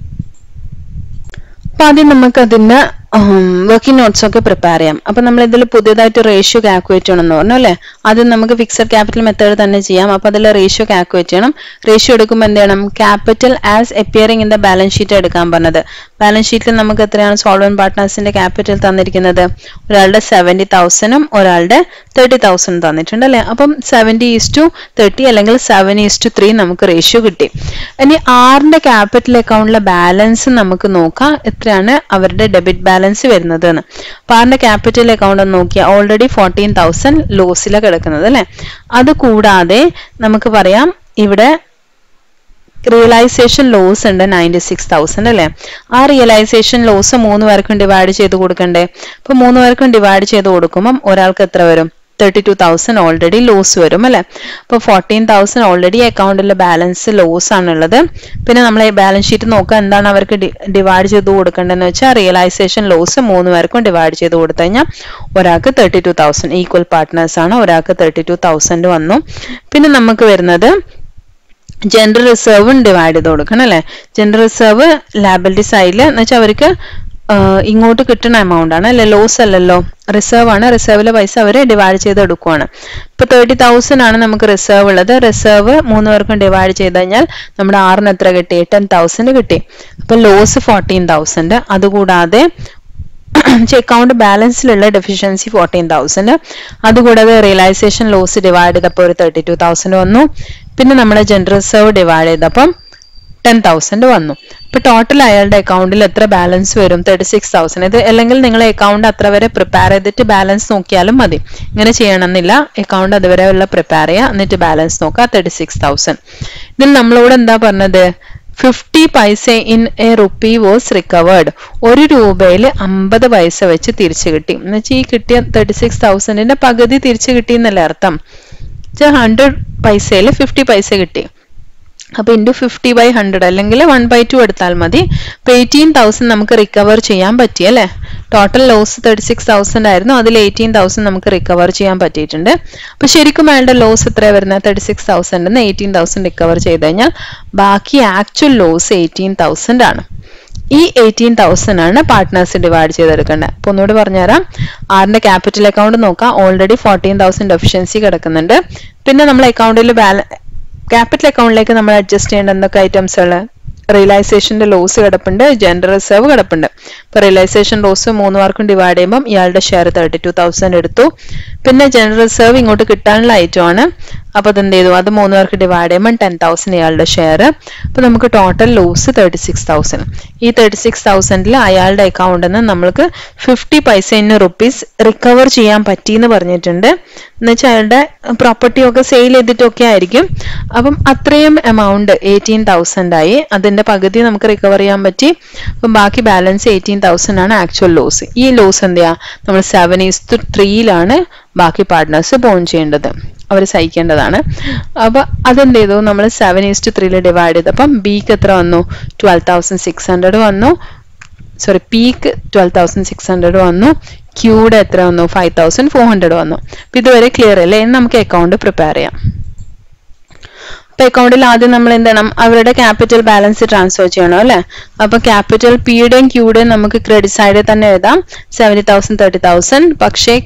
അപ്പൊ ആദ്യം നമുക്ക് അതിന്റെ വർക്കിംഗ് നോട്ട്സ് ഒക്കെ പ്രിപ്പയർ ചെയ്യാം അപ്പൊ നമ്മൾ ഇതിൽ പുതിയതായിട്ട് റേഷ്യോ കാൽക്കുലേറ്റ് ചെയ്യണം എന്ന് പറഞ്ഞു അല്ലേ ആദ്യം നമുക്ക് ഫിക്സഡ് ക്യാപിറ്റൽ മെത്തേഡ് തന്നെ ചെയ്യാം അപ്പൊ അതിൽ റേഷ്യോ കാൽക്കുലേറ്റ് ചെയ്യണം റേഷ്യോ എടുക്കുമ്പോൾ എന്ത് ചെയ്യണം capital as appearing in the balance sheet എടുക്കാൻ പറഞ്ഞത് ബാലൻസ് ഷീറ്റിൽ നമുക്ക് എത്രയാണ് സോൾവൻ പാർട്ട്നേഴ്സിന്റെ ക്യാപിറ്റൽ തന്നിരിക്കുന്നത് ഒരാളുടെ സെവന്റി തൗസൻഡും ഒരാളുടെ തേർട്ടി തൗസൻഡ് തന്നിട്ടുണ്ട് അല്ലെ അപ്പം സെവന്റി ഈസ് ടു തേർട്ടി അല്ലെങ്കിൽ സെവൻ ഈസ് ടു ത്രീ നമുക്ക് റേഷ്യോ കിട്ടി ഇനി ആറിന്റെ ക്യാപിറ്റൽ അക്കൗണ്ടിലെ ബാലൻസ് നമുക്ക് നോക്കാം എത്രയാണ് അവരുടെ ഡെബിറ്റ് ബാലൻസ് വരുന്നത് എന്ന് അപ്പൊ ആറിന്റെ ക്യാപിറ്റൽ അക്കൗണ്ട് ഒന്ന് നോക്കിയാൽ ഓൾറെഡി ഫോർട്ടീൻ തൗസൻഡ് ലോസിലാണ് കിടക്കുന്നത് അല്ലെ അത് കൂടാതെ നമുക്ക് പറയാം ഇവിടെ റിയലൈസേഷൻ ലോസ് ഉണ്ട് നയൻറ്റി സിക്സ് തൗസൻഡ് അല്ലേ ആ റിയലൈസേഷൻ ലോസ് മൂന്ന് പേർക്കും ഡിവൈഡ് ചെയ്ത് കൊടുക്കണ്ടേ അപ്പൊ മൂന്ന് പേർക്കും ഡിവൈഡ് ചെയ്ത് കൊടുക്കുമ്പം ഒരാൾക്ക് എത്ര വരും thirty two thousand already loss വരും അല്ലെ അപ്പോൾ ഫോർട്ടീൻ തൗസൻഡ് ഓൾറെഡി അക്കൗണ്ടിൽ ബാലൻസ് ലോസ് ആണുള്ളത് പിന്നെ നമ്മൾ ഈ ബാലൻസ് ഷീറ്റ് നോക്കുക എന്താണ് അവർക്ക് ഡിവൈഡ് ചെയ്ത് കൊടുക്കേണ്ടതെന്ന് വെച്ചാൽ റിയലൈസേഷൻ ലോസ് മൂന്ന് പേർക്കും ഡിവൈഡ് ചെയ്ത് കൊടുത്തു കഴിഞ്ഞാൽ ഒരാൾക്ക് thirty two thousand equal partners ആണ് ഒരാൾക്ക് തേർട്ടി ടു തൗസൻഡ് വന്നു പിന്നെ നമുക്ക് വരുന്നത് ജനറൽ റിസർവും ഡിവൈഡ് ചെയ്ത് കൊടുക്കണം അല്ലെ ജനറൽ റിസർവ് ലാബിലിറ്റി സൈഡിൽ എന്ന് വെച്ചാൽ അവർക്ക് ആഹ് ഇങ്ങോട്ട് കിട്ടുന്ന എമൗണ്ട് ആണ് അല്ലെ ലോസ് അല്ലല്ലോ റിസർവ് ആണ് റിസർവിലെ പൈസ അവർ ഡിവൈഡ് ചെയ്ത് എടുക്കുവാണ് ഇപ്പൊ തേർട്ടി തൗസൻഡ് ആണ് നമുക്ക് റിസർവ് ഉള്ളത് റിസർവ് മൂന്ന് പേർക്കും ഡിവൈഡ് ചെയ്ത് കഴിഞ്ഞാൽ നമ്മുടെ ആറിന് എത്ര കിട്ടി ടെൻ തൗസൻഡ് കിട്ടി അപ്പൊ ലോസ് ഫോർട്ടീൻ തൗസൻഡ് അതുകൂടാതെ അക്കൗണ്ട് ബാലൻസിലുള്ള ഡെഫിഷ്യൻസി ഫോർട്ടീൻ തൗസൻഡ് അതുകൂടാതെ റിയലൈസേഷൻ ലോസ് ഡിവൈഡ് ചെയ്തപ്പോൾ ഒരു തേർട്ടി ടു തൗസൻഡ് വന്നു പിന്നെ നമ്മുടെ ജനറൽ റിസർവ് ഡിവൈഡ് ചെയ്തപ്പം ടെൻ തൗസൻഡ് വന്നു ഇപ്പൊ ടോട്ടൽ അയാളുടെ അക്കൗണ്ടിൽ എത്ര ബാലൻസ് വരും തേർട്ടി സിക്സ് തൗസൻഡ് ഇത് അല്ലെങ്കിൽ നിങ്ങൾ അക്കൗണ്ട് അത്ര വരെ പ്രിപ്പയർ ചെയ്തിട്ട് ബാലൻസ് നോക്കിയാലും മതി ഇങ്ങനെ ചെയ്യണമെന്നില്ല അക്കൗണ്ട് അതുവരെ ഉള്ള പ്രിപ്പയർ ചെയ്യുക എന്നിട്ട് ബാലൻസ് നോക്കുക തേർട്ടി സിക്സ് തൗസൻഡ് ഇതിൽ നമ്മളോട് എന്താ പറഞ്ഞത് fifty paise in a rupee was recovered ഒരു രൂപയിൽ അമ്പത് പൈസ വെച്ച് തിരിച്ചു കിട്ടി എന്ന് വെച്ചാൽ ഈ കിട്ടിയ തേർട്ടി സിക്സ് തൗസൻഡിന്റെ പകുതി തിരിച്ചു കിട്ടി എന്നല്ലേ അർത്ഥം ഹൺഡ്രഡ് പൈസയിൽ ഫിഫ്റ്റി പൈസ കിട്ടി അപ്പൊ ഇൻറ്റു ഫിഫ്റ്റി ബൈ ഹൺഡ്രഡ് അല്ലെങ്കിൽ വൺ ബൈ ടു എടുത്താൽ മതി ഇപ്പൊ എയ്റ്റീൻ തൗസൻഡ് നമുക്ക് റിക്കവർ ചെയ്യാൻ പറ്റി അല്ലേ total loss thirty six thousand ആയിരുന്നു അതിൽ എയ്റ്റീൻ തൗസൻഡ് നമുക്ക് റിക്കവർ ചെയ്യാൻ പറ്റിയിട്ടുണ്ട് അപ്പൊ ശരിക്കും അയാളുടെ ലോസ് എത്ര വരുന്നത് തേർട്ടി സിക്സ് തൗസൻഡ് നിന്ന് എയ്റ്റീൻ തൗസൻഡ് റിക്കവർ ചെയ്ത് കഴിഞ്ഞാൽ ബാക്കി ആക്ച്വൽ ലോസ് എയ്റ്റീൻ തൗസൻഡ് ആണ് ഈ എയ്റ്റീൻ തൗസൻഡ് ആണ് പാർട്ട്നേഴ്സ് ഡിവൈഡ് ചെയ്തെടുക്കേണ്ടത് അപ്പൊ ഒന്നുകൂടി പറഞ്ഞുതരാം ആറിന്റെ ക്യാപിറ്റൽ അക്കൗണ്ട് നോക്കാം ഓൾറെഡി ഫോർട്ടീൻ തൗസൻഡ് ഡെഫിഷ്യൻസി കിടക്കുന്നുണ്ട് പിന്നെ നമ്മൾ അക്കൗണ്ടിൽ ബാലൻസ് ക്യാപിറ്റൽ അക്കൗണ്ടിലേക്ക് നമ്മൾ അഡ്ജസ്റ്റ് ചെയ്യേണ്ട എന്തൊക്കെ ഐറ്റംസ് ഉള്ളത് റിയലൈസേഷന്റെ ലോസ് കിടപ്പുണ്ട് ജനറൽ റിസർവ് കിടപ്പുണ്ട് ഇപ്പൊ റിയലൈസേഷൻ ലോസ് മൂന്ന് മാർക്കും ഡിവൈഡ് ചെയ്യുമ്പോൾ ഇയാളുടെ ഷെയർ തേർട്ടി ടു തൗസൻഡ് എടുത്തു പിന്നെ ജനറൽ റിസർവ് ഇങ്ങോട്ട് കിട്ടാനുള്ള ഐറ്റം ആണ് അപ്പൊ അത് എന്ത് ചെയ്തു അത് മൂന്ന് പേർക്ക് ഡിവൈഡ് ചെയ്യുമ്പോൾ ടെൻ തൗസൻഡ് ഇയാളുടെ ഷെയർ അപ്പൊ നമുക്ക് total loss thirty six thousand ഈ തേർട്ടി സിക്സ് തൗസൻഡിൽ അയാളുടെ അക്കൗണ്ടിൽ നിന്ന് നമ്മൾക്ക് fifty paise in rupees recover ചെയ്യാൻ പറ്റി എന്ന് പറഞ്ഞിട്ടുണ്ട് എന്ന് വെച്ചാൽ അയാളുടെ പ്രോപ്പർട്ടി ഒക്കെ സെയിൽ ചെയ്തിട്ടൊക്കെ ആയിരിക്കും അപ്പം അത്രയും എമൗണ്ട് എയ്റ്റീൻ തൗസൻഡ് ആയി അതിന്റെ പകുതി നമുക്ക് റിക്കവർ ചെയ്യാൻ പറ്റി അപ്പം ബാക്കി ബാലൻസ് എയ്റ്റീൻ തൗസൻഡ് ആണ് ആക്ച്വൽ ലോസ് ഈ ലോസ് എന്തെയാ നമ്മൾ സെവൻ ഈസ് ത്രീയിലാണ് ബാക്കി പാർട്ട്നേഴ്സ് ബോൺ ചെയ്യേണ്ടത് അവർ സഹിക്കേണ്ടതാണ് അപ്പൊ അതെന്ത് ചെയ്തു നമ്മൾ സെവൻ ഈസ്റ്റ് ത്രീയിൽ ഡിവൈഡ് ചെയ്തപ്പം ബിക്ക് എത്ര വന്നു ട്വൽവ് തൗസൻഡ് സിക്സ് ഹൺഡ്രഡ് വന്നു സോറി പീക്ക് ട്വൽവ് തൗസൻഡ് സിക്സ് ഹൺഡ്രഡ് വന്നു ക്യൂടെ എത്ര വന്നു ഫൈവ് തൗസൻഡ് ഫോർ ഹൺഡ്രഡ് വന്നു അപ്പൊ ഇതുവരെ ക്ലിയർ അല്ലേ ഇനി നമുക്ക് അക്കൗണ്ട് പ്രിപ്പയർ ചെയ്യാം അപ്പൊ അക്കൗണ്ടിൽ ആദ്യം നമ്മൾ എന്ത് ചെയ്യണം അവരുടെ ക്യാപിറ്റൽ ബാലൻസ് ട്രാൻസ്ഫർ ചെയ്യണം അല്ലെ അപ്പൊ ക്യാപിറ്റൽ പിയുടെയും ക്യൂടെയും നമുക്ക് ക്രെഡിറ്റ് സൈഡിൽ തന്നെ എഴുതാം സെവൻറ്റി തൗസൻഡ് തേർട്ടി തൗസൻഡ് പക്ഷേ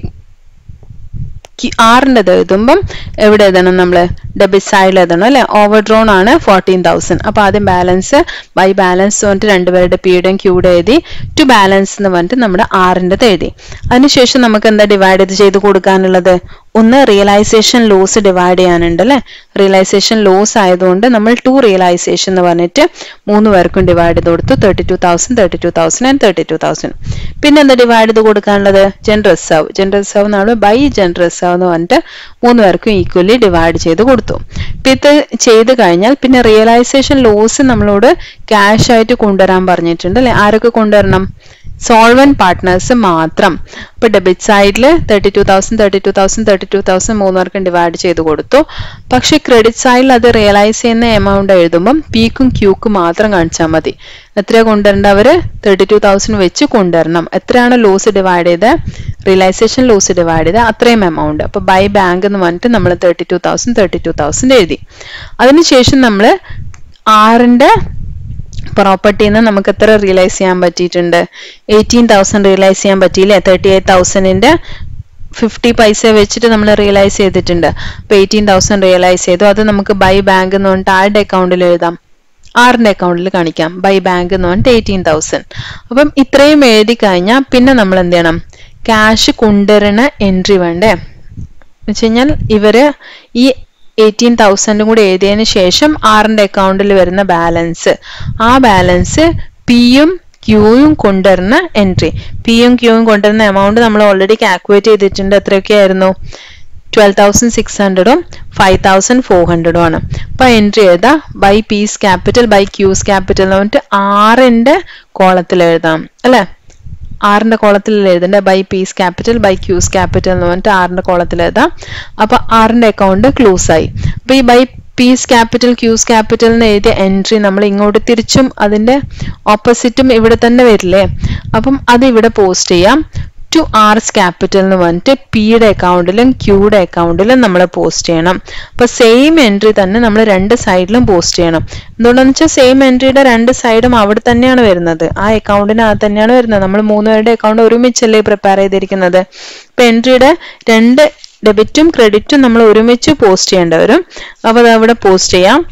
ആറിൻ്റെത് എഴുതുമ്പം എവിടെ എഴുതണം നമ്മൾ ഡെബിറ്റ് സൈഡിൽ എഴുതണം അല്ലെ ഓവർ ഡ്രോൺ ആണ് ഫോർട്ടീൻ തൗസൻഡ് അപ്പൊ ആദ്യം ബാലൻസ് ബൈ ബാലൻസ് പറഞ്ഞിട്ട് രണ്ടുപേരുടെ പിയുടെയും ക്യൂടെ എഴുതി ടു ബാലൻസ് എന്ന് പറഞ്ഞിട്ട് നമ്മുടെ ആറിൻ്റെത് എഴുതി അതിനുശേഷം നമുക്ക് എന്താ ഡിവൈഡ് ചെയ്ത് ചെയ്ത് കൊടുക്കാനുള്ളത് ഒന്ന് റിയലൈസേഷൻ ലോസ് ഡിവൈഡ് ചെയ്യാനുണ്ട് അല്ലെ റിയലൈസേഷൻ ലോസ് ആയതുകൊണ്ട് നമ്മൾ ടു റിയലൈസേഷൻ എന്ന് പറഞ്ഞിട്ട് മൂന്ന് പേർക്കും ഡിവൈഡ് ചെയ്ത് കൊടുത്തു thirty two thousand thirty two thousand and thirty two thousand പിന്നെ എന്താ ഡിവൈഡ് ചെയ്ത് കൊടുക്കാനുള്ളത് ജെൻ റിസർവ് ജെൻ റിസർവ് എന്നാണ് ബൈ ജെൻ റിസർവ് എന്ന് പറഞ്ഞിട്ട് മൂന്ന് പേർക്കും ഈക്വലി ഡിവൈഡ് ചെയ്ത് കൊടുത്തു ഇപ്പൊ ഇത് ചെയ്ത് കഴിഞ്ഞാൽ പിന്നെ റിയലൈസേഷൻ ലോസ് നമ്മളോട് ക്യാഷ് ആയിട്ട് കൊണ്ടുവരാൻ പറഞ്ഞിട്ടുണ്ട് അല്ലെ ആരൊക്കെ കൊണ്ടുവരണം സോൾവൻ പാർട്ട്നേഴ്സ് മാത്രം ഇപ്പൊ ഡെബിറ്റ് സൈഡിൽ thirty two thousand thirty two thousand thirty two thousand മൂന്നുപേർക്കും ഡിവൈഡ് ചെയ്ത് കൊടുത്തു പക്ഷെ ക്രെഡിറ്റ് സൈഡിൽ അത് റിയലൈസ് ചെയ്യുന്ന എമൗണ്ട് എഴുതുമ്പം പീക്കും ക്യൂക്കും മാത്രം കാണിച്ചാൽ മതി എത്രയാ കൊണ്ടുവരേണ്ടവര് തേർട്ടി ടു തൗസൻഡ് വെച്ച് കൊണ്ടുവരണം എത്രയാണ് ലോസ് ഡിവൈഡ് ചെയ്ത് റിയലൈസേഷൻ ലോസ് ഡിവൈഡ് ചെയ്ത് അത്രയും എമൗണ്ട് അപ്പൊ ബൈ ബാങ്ക് എന്ന് പറഞ്ഞിട്ട് നമ്മൾ thirty two thousand thirty two thousand എഴുതി അതിനുശേഷം നമ്മൾ ആറിന്റെ പ്രോപ്പർട്ടിയിൽ നിന്ന് നമുക്ക് എത്ര റിയലൈസ് ചെയ്യാൻ പറ്റിയിട്ടുണ്ട് എയ്റ്റീൻ തൗസൻഡ് റിയലൈസ് ചെയ്യാൻ പറ്റിയില്ലേ തേർട്ടി എയ്റ്റ് തൗസൻഡിന്റെ ഫിഫ്റ്റി പൈസ വെച്ചിട്ട് നമ്മൾ റിയലൈസ് ചെയ്തിട്ടുണ്ട് അപ്പൊ എയ്റ്റീൻ തൗസൻഡ് റിയലൈസ് ചെയ്തു അത് നമുക്ക് ബൈ ബാങ്ക് എന്ന് പറഞ്ഞിട്ട് ആരുടെ അക്കൗണ്ടിൽ എഴുതാം ആറിന്റെ അക്കൗണ്ടിൽ കാണിക്കാം ബൈ ബാങ്ക് എന്ന് പറഞ്ഞിട്ട് എയ്റ്റീൻ തൗസൻഡ് അപ്പം ഇത്രയും എഴുതി കഴിഞ്ഞാൽ പിന്നെ നമ്മൾ എന്ത് ചെയ്യണം ക്യാഷ് കൊണ്ടുവരണ എൻട്രി വേണ്ടേ എന്ന് വെച്ച് കഴിഞ്ഞാൽ ഇവര് ഈ എയ്റ്റീൻ തൗസൻഡും കൂടി എഴുതിയതിന് ശേഷം ആറിന്റെ അക്കൗണ്ടിൽ വരുന്ന ബാലൻസ് ആ ബാലൻസ് പിയും ക്യൂയും കൊണ്ടുവരുന്ന എൻട്രി പിയും ക്യൂയും കൊണ്ടുവരുന്ന എമൗണ്ട് നമ്മൾ ഓൾറെഡി കാൽക്കുലേറ്റ് ചെയ്തിട്ടുണ്ട് എത്രയൊക്കെയായിരുന്നു ട്വൽവ് തൗസൻഡ് സിക്സ് ഹൺഡ്രഡും ഫൈവ് തൗസൻഡ് ഫോർ ഹൺഡ്രഡും ആണ് അപ്പൊ എൻട്രി എഴുതാം by P's capital by Q's capital എന്ന് പറഞ്ഞിട്ട് ആറിന്റെ കോളത്തിൽ എഴുതാം അല്ലേ ആറിന്റെ കോളത്തിൽ എഴുതണ്ട by P's capital by Q's capital എന്ന് പറഞ്ഞിട്ട് ആറിന്റെ കോളത്തിൽ എഴുതാം അപ്പൊ ആറിന്റെ അക്കൗണ്ട് ക്ലോസ് ആയി അപ്പൊ ഈ by P's capital Q's capital എന്ന് എഴുതിയ എൻട്രി നമ്മൾ ഇങ്ങോട്ട് തിരിച്ചും അതിന്റെ ഓപ്പോസിറ്റും ഇവിടെ തന്നെ വരില്ലേ അപ്പം അത് ഇവിടെ പോസ്റ്റ് ചെയ്യാം ടു ആർസ് ക്യാപിറ്റൽ എന്ന് പറഞ്ഞിട്ട് പിയുടെ അക്കൗണ്ടിലും ക്യൂയുടെ അക്കൗണ്ടിലും നമ്മൾ പോസ്റ്റ് ചെയ്യണം അപ്പൊ സെയിം എൻട്രി തന്നെ നമ്മൾ രണ്ട് സൈഡിലും പോസ്റ്റ് ചെയ്യണം എന്തുകൊണ്ടെന്ന് വെച്ചാൽ സെയിം എൻട്രിയുടെ രണ്ട് സൈഡും അവിടെ തന്നെയാണ് വരുന്നത് ആ അക്കൗണ്ടിനകത്ത് തന്നെയാണ് വരുന്നത് നമ്മൾ മൂന്നുപേരുടെ അക്കൗണ്ട് ഒരുമിച്ചല്ലേ പ്രിപ്പയർ ചെയ്തിരിക്കുന്നത് അപ്പൊ എൻട്രിയുടെ രണ്ട് ഡെബിറ്റും ക്രെഡിറ്റും നമ്മൾ ഒരുമിച്ച് പോസ്റ്റ് ചെയ്യേണ്ടി വരും അപ്പൊ അത് അവിടെ പോസ്റ്റ് ചെയ്യാം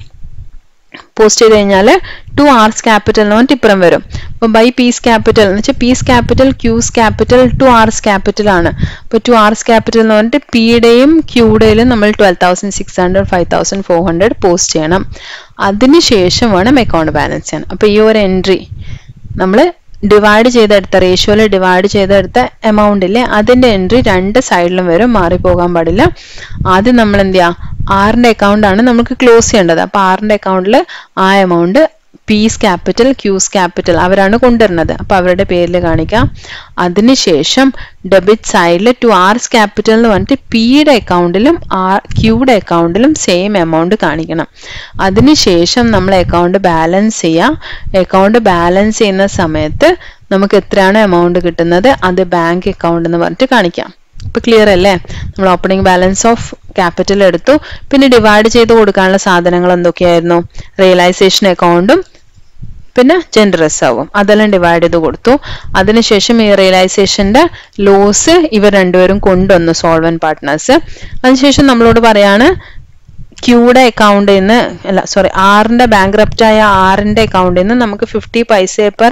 പോസ്റ്റ് ചെയ്ത് കഴിഞ്ഞാൽ ടു ആർസ് ക്യാപിറ്റൽ എന്ന് പറഞ്ഞിട്ട് ഇപ്പുറം വരും അപ്പൊ ബൈ പീസ് ക്യാപിറ്റൽ എന്ന് വെച്ചാൽ P's capital Q's capital to R's capital ആണ് അപ്പൊ ടു ആർസ് ക്യാപിറ്റൽ എന്ന് പറഞ്ഞിട്ട് പിയുടെയും ക്യൂയുടെയും നമ്മൾ twelve thousand six hundred five thousand four hundred post ചെയ്യണം അതിനുശേഷം വേണം അക്കൗണ്ട് ബാലൻസ് ചെയ്യാൻ അപ്പൊ ഈ ഒരു എൻട്രി നമ്മൾ ഡിവൈഡ് ചെയ്തെടുത്ത റേഷ്യോയിൽ ഡിവൈഡ് ചെയ്തെടുത്ത എമൗണ്ട് ഇല്ലേ അതിന്റെ എൻട്രി രണ്ട് സൈഡിലും വരും മാറിപ്പോകാൻ പാടില്ല ആദ്യം നമ്മൾ എന്ത് ചെയ്യാം ആറിന്റെ അക്കൗണ്ട് ആണ് നമുക്ക് ക്ലോസ് ചെയ്യേണ്ടത് അപ്പൊ ആറിന്റെ അക്കൗണ്ടിൽ ആ amount P's capital Q's capital അവരാണ് കൊണ്ടുവരുന്നത് അപ്പൊ അവരുടെ പേരിൽ കാണിക്കാം അതിനുശേഷം ഡെബിറ്റ് സൈഡിൽ ടു ആർസ് ക്യാപിറ്റൽ എന്ന് പറഞ്ഞിട്ട് പിയുടെ അക്കൗണ്ടിലും ആർ ക്യൂയുടെ അക്കൗണ്ടിലും സെയിം എമൗണ്ട് കാണിക്കണം അതിനുശേഷം നമ്മൾ അക്കൗണ്ട് ബാലൻസ് ചെയ്യാം അക്കൗണ്ട് ബാലൻസ് ചെയ്യുന്ന സമയത്ത് നമുക്ക് എത്രയാണ് എമൗണ്ട് കിട്ടുന്നത് അത് ബാങ്ക് അക്കൗണ്ട് എന്ന് പറഞ്ഞിട്ട് കാണിക്കാം ഇപ്പൊ ക്ലിയർ അല്ലേ നമ്മൾ ഓപ്പണിംഗ് ബാലൻസ് ഓഫ് ക്യാപിറ്റൽ എടുത്തു പിന്നെ ഡിവൈഡ് ചെയ്ത് കൊടുക്കാനുള്ള സാധനങ്ങൾ എന്തൊക്കെയായിരുന്നു റിയലൈസേഷൻ അക്കൗണ്ടും പിന്നെ ജെൻഡർ റിസർവും അതെല്ലാം ഡിവൈഡ് ചെയ്ത് കൊടുത്തു അതിനുശേഷം ഈ റിയലൈസേഷന്റെ ലോസ് ഇവർ രണ്ടുപേരും കൊണ്ടുവന്നു സോൾവൻ പാർട്ട്നേഴ്സ് അതിനുശേഷം നമ്മളോട് പറയാണ് ക്യൂയുടെ അക്കൗണ്ടിൽ നിന്ന് അല്ല സോറി ആറിന്റെ ബാങ്ക് ആയ ആറിന്റെ അക്കൗണ്ടിൽ നിന്ന് നമുക്ക് fifty paise per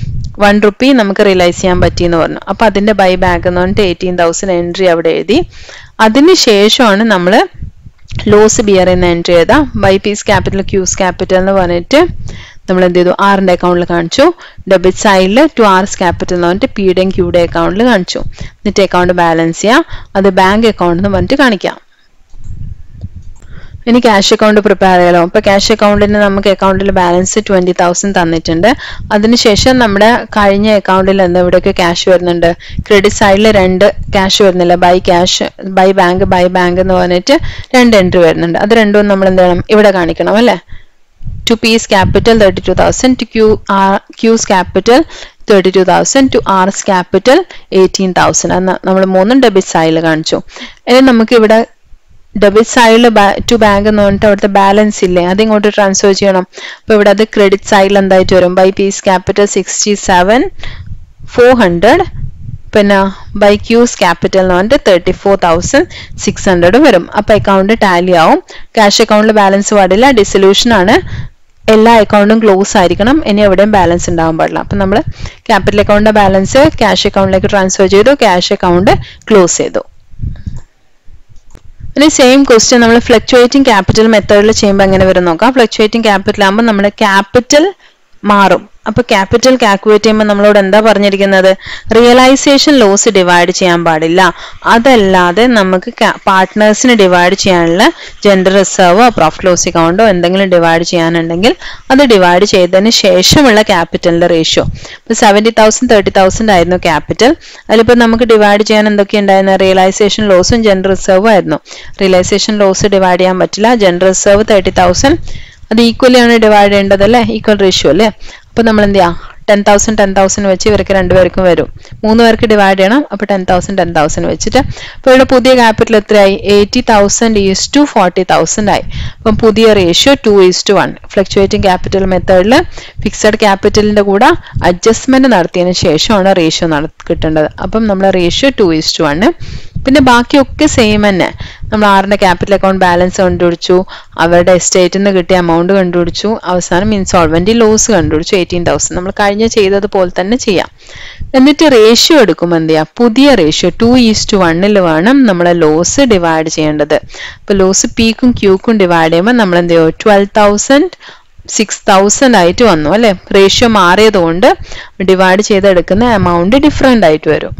one rupee നമുക്ക് റിയലൈസ് ചെയ്യാൻ പറ്റി എന്ന് പറഞ്ഞു അപ്പൊ അതിന്റെ ബൈ ബാങ്ക് എന്ന് പറഞ്ഞിട്ട് എയ്റ്റീൻ തൗസൻഡ് എൻട്രി അവിടെ എഴുതി അതിനുശേഷമാണ് നമ്മൾ ലോസ് ബിയർ എന്ന എൻട്രി ചെയ്ത by P's capital Q's capital എന്ന് പറഞ്ഞിട്ട് നമ്മൾ എന്ത് ചെയ്തു ആറിന്റെ അക്കൗണ്ടിൽ കാണിച്ചു ഡെബിറ്റ് സൈഡിൽ ടു ആർസ് ക്യാപിറ്റൽ എന്ന് പറഞ്ഞിട്ട് പിയുടെയും ക്യൂയുടെ അക്കൗണ്ടിൽ കാണിച്ചു എന്നിട്ട് അക്കൗണ്ട് ബാലൻസ് ചെയ്യാം അത് ബാങ്ക് അക്കൗണ്ട് എന്ന് പറഞ്ഞിട്ട് കാണിക്കാം ഇനി ക്യാഷ് അക്കൗണ്ട് പ്രിപ്പയർ ചെയ്യാലോ ഇപ്പൊ ക്യാഷ് അക്കൗണ്ടിന് നമുക്ക് അക്കൗണ്ടിൽ ബാലൻസ് ട്വന്റി തൗസൻഡ് തന്നിട്ടുണ്ട് അതിനുശേഷം നമ്മുടെ കഴിഞ്ഞ അക്കൗണ്ടിൽ എന്താ ഇവിടെയൊക്കെ ക്യാഷ് വരുന്നുണ്ട് ക്രെഡിറ്റ് സൈഡിൽ രണ്ട് ക്യാഷ് വരുന്നില്ല by cash by bank by bank എന്ന് പറഞ്ഞിട്ട് രണ്ട് എൻട്രി വരുന്നുണ്ട് അത് രണ്ടും നമ്മൾ എന്ത് ചെയ്യണം ഇവിടെ കാണിക്കണം അല്ലേ to P's capital thirty two thousand to Q or Q's capital thirty two thousand to R's capital eighteen thousand എന്ന് നമ്മൾ മൂന്നും ഡെബിറ്റ് സൈഡിൽ കാണിച്ചു ഇനി നമുക്ക് ഇവിടെ ഡെബിറ്റ് സൈഡിൽ ടു ബാങ്ക് എന്ന് പറഞ്ഞിട്ട് അവിടുത്തെ ബാലൻസ് ഇല്ലേ അത് ഇങ്ങോട്ട് ട്രാൻസ്ഫർ ചെയ്യണം അപ്പൊ ഇവിടെ അത് ക്രെഡിറ്റ് സൈഡിൽ എന്തായിട്ട് വരും by P's capital sixty seven four hundred പിന്നെ ബൈ ക്യൂസ് ക്യാപിറ്റൽ എന്ന് പറഞ്ഞിട്ട് thirty four thousand six hundred വരും അപ്പൊ അക്കൗണ്ട് ടാലി ആവും ക്യാഷ് അക്കൗണ്ടിൽ ബാലൻസ് പാടില്ല ഡിസൊല്യൂഷൻ ആണ് എല്ലാ അക്കൗണ്ടും ക്ലോസ് ആയിരിക്കണം ഇനി എവിടെയും ബാലൻസ് ഉണ്ടാവാൻ പാടില്ല അപ്പൊ നമ്മൾ ക്യാപിറ്റൽ അക്കൗണ്ടിന്റെ ബാലൻസ് ക്യാഷ് അക്കൗണ്ടിലേക്ക് ട്രാൻസ്ഫർ ചെയ്തു ക്യാഷ് അക്കൗണ്ട് ക്ലോസ് ചെയ്തു ഇനി സെയിം ക്വസ്റ്റ്യൻ നമ്മൾ ഫ്ലക്ച്വേറ്റിംഗ് ക്യാപിറ്റൽ മെത്തേഡിൽ ചെയ്യുമ്പോൾ എങ്ങനെ വരും നോക്കാം ഫ്ലക്ച്വേറ്റിംഗ് ക്യാപിറ്റൽ ആകുമ്പോൾ നമ്മുടെ ക്യാപിറ്റൽ മാറും അപ്പൊ ക്യാപിറ്റൽ കാൽക്കുലേറ്റ് ചെയ്യുമ്പോൾ നമ്മളോട് എന്താ പറഞ്ഞിരിക്കുന്നത് റിയലൈസേഷൻ ലോസ് ഡിവൈഡ് ചെയ്യാൻ പാടില്ല അതല്ലാതെ നമുക്ക് പാർട്ട്നേഴ്സിന് ഡിവൈഡ് ചെയ്യാനുള്ള ജെൻഡർ റിസർവോ പ്രോഫിറ്റ് ലോസ് അക്കൗണ്ടോ എന്തെങ്കിലും ഡിവൈഡ് ചെയ്യാനുണ്ടെങ്കിൽ അത് ഡിവൈഡ് ചെയ്തതിന് ശേഷമുള്ള ക്യാപിറ്റലിന്റെ റേഷ്യോ ഇപ്പൊ സെവൻറ്റി തൗസൻഡ് തേർട്ടി തൗസൻഡ് ആയിരുന്നു ക്യാപിറ്റൽ അതിലിപ്പോൾ നമുക്ക് ഡിവൈഡ് ചെയ്യാൻ എന്തൊക്കെ ഉണ്ടായിരുന്നു റിയലൈസേഷൻ ലോസും ജെൻഡർ റിസർവും ആയിരുന്നു റിയലൈസേഷൻ ലോസ് ഡിവൈഡ് ചെയ്യാൻ പറ്റില്ല ജെൻഡർ റിസർവ് തേർട്ടി തൗസൻഡ് അത് ഈക്വലി ആണ് ഡിവൈഡ് ചെയ്യേണ്ടത് അല്ലേ ഈക്വൽ റേഷ്യോ അല്ലേ അപ്പൊ നമ്മൾ എന്ത് ചെയ്യാം ടെൻ തൗസൻഡ് ടെൻ തൗസൻഡ് വെച്ച് ഇവർക്ക് രണ്ടുപേർക്കും വരും മൂന്ന് പേർക്ക് ഡിവൈഡ് ചെയ്യണം അപ്പൊ ടെൻ തൗസൻഡ് ടെൻ തൗസൻഡ് വെച്ചിട്ട് അപ്പൊ ഇവിടെ പുതിയ ക്യാപിറ്റൽ എത്രയായി eighty thousand is to forty thousand ആയി അപ്പം പുതിയ ratio two is to one fluctuating capital മെത്തേഡിൽ ഫിക്സഡ് ക്യാപിറ്റലിന്റെ കൂടെ അഡ്ജസ്റ്റ്മെന്റ് നടത്തിയതിന് ശേഷമാണ് റേഷ്യോ നട കിട്ടേണ്ടത് അപ്പം നമ്മളെ ratio two is to one പിന്നെ ബാക്കിയൊക്കെ സെയിം തന്നെ നമ്മൾ ആറിന്റെ ക്യാപിറ്റൽ അക്കൗണ്ട് ബാലൻസ് കണ്ടുപിടിച്ചു അവരുടെ എസ്റ്റേറ്റിൽ നിന്ന് കിട്ടിയ എമൗണ്ട് കണ്ടുപിടിച്ചു അവസാനം ഇൻസോൾവെന്റ് ലോസ് കണ്ടുപിടിച്ചു എയ്റ്റീൻ തൗസൻഡ് നമ്മൾ കഴിഞ്ഞ ചെയ്തതുപോലെ തന്നെ ചെയ്യാം എന്നിട്ട് റേഷ്യോ എടുക്കുമ്പോൾ എന്ത് ചെയ്യാം പുതിയ റേഷ്യോ ടു ഈസ് ടു വണ്ണിൽ വേണം നമ്മൾ ലോസ് ഡിവൈഡ് ചെയ്യേണ്ടത് അപ്പൊ ലോസ് പീക്കും ക്യൂക്കും ഡിവൈഡ് ചെയ്യുമ്പോൾ നമ്മൾ എന്ത് ചെയ്യും ട്വൽവ് തൗസൻഡ് സിക്സ് തൗസൻഡ് ആയിട്ട് വന്നു അല്ലെ റേഷ്യോ മാറിയതുകൊണ്ട് ഡിവൈഡ് ചെയ്തെടുക്കുന്ന എമൗണ്ട് ഡിഫറെന്റ് ആയിട്ട് വരും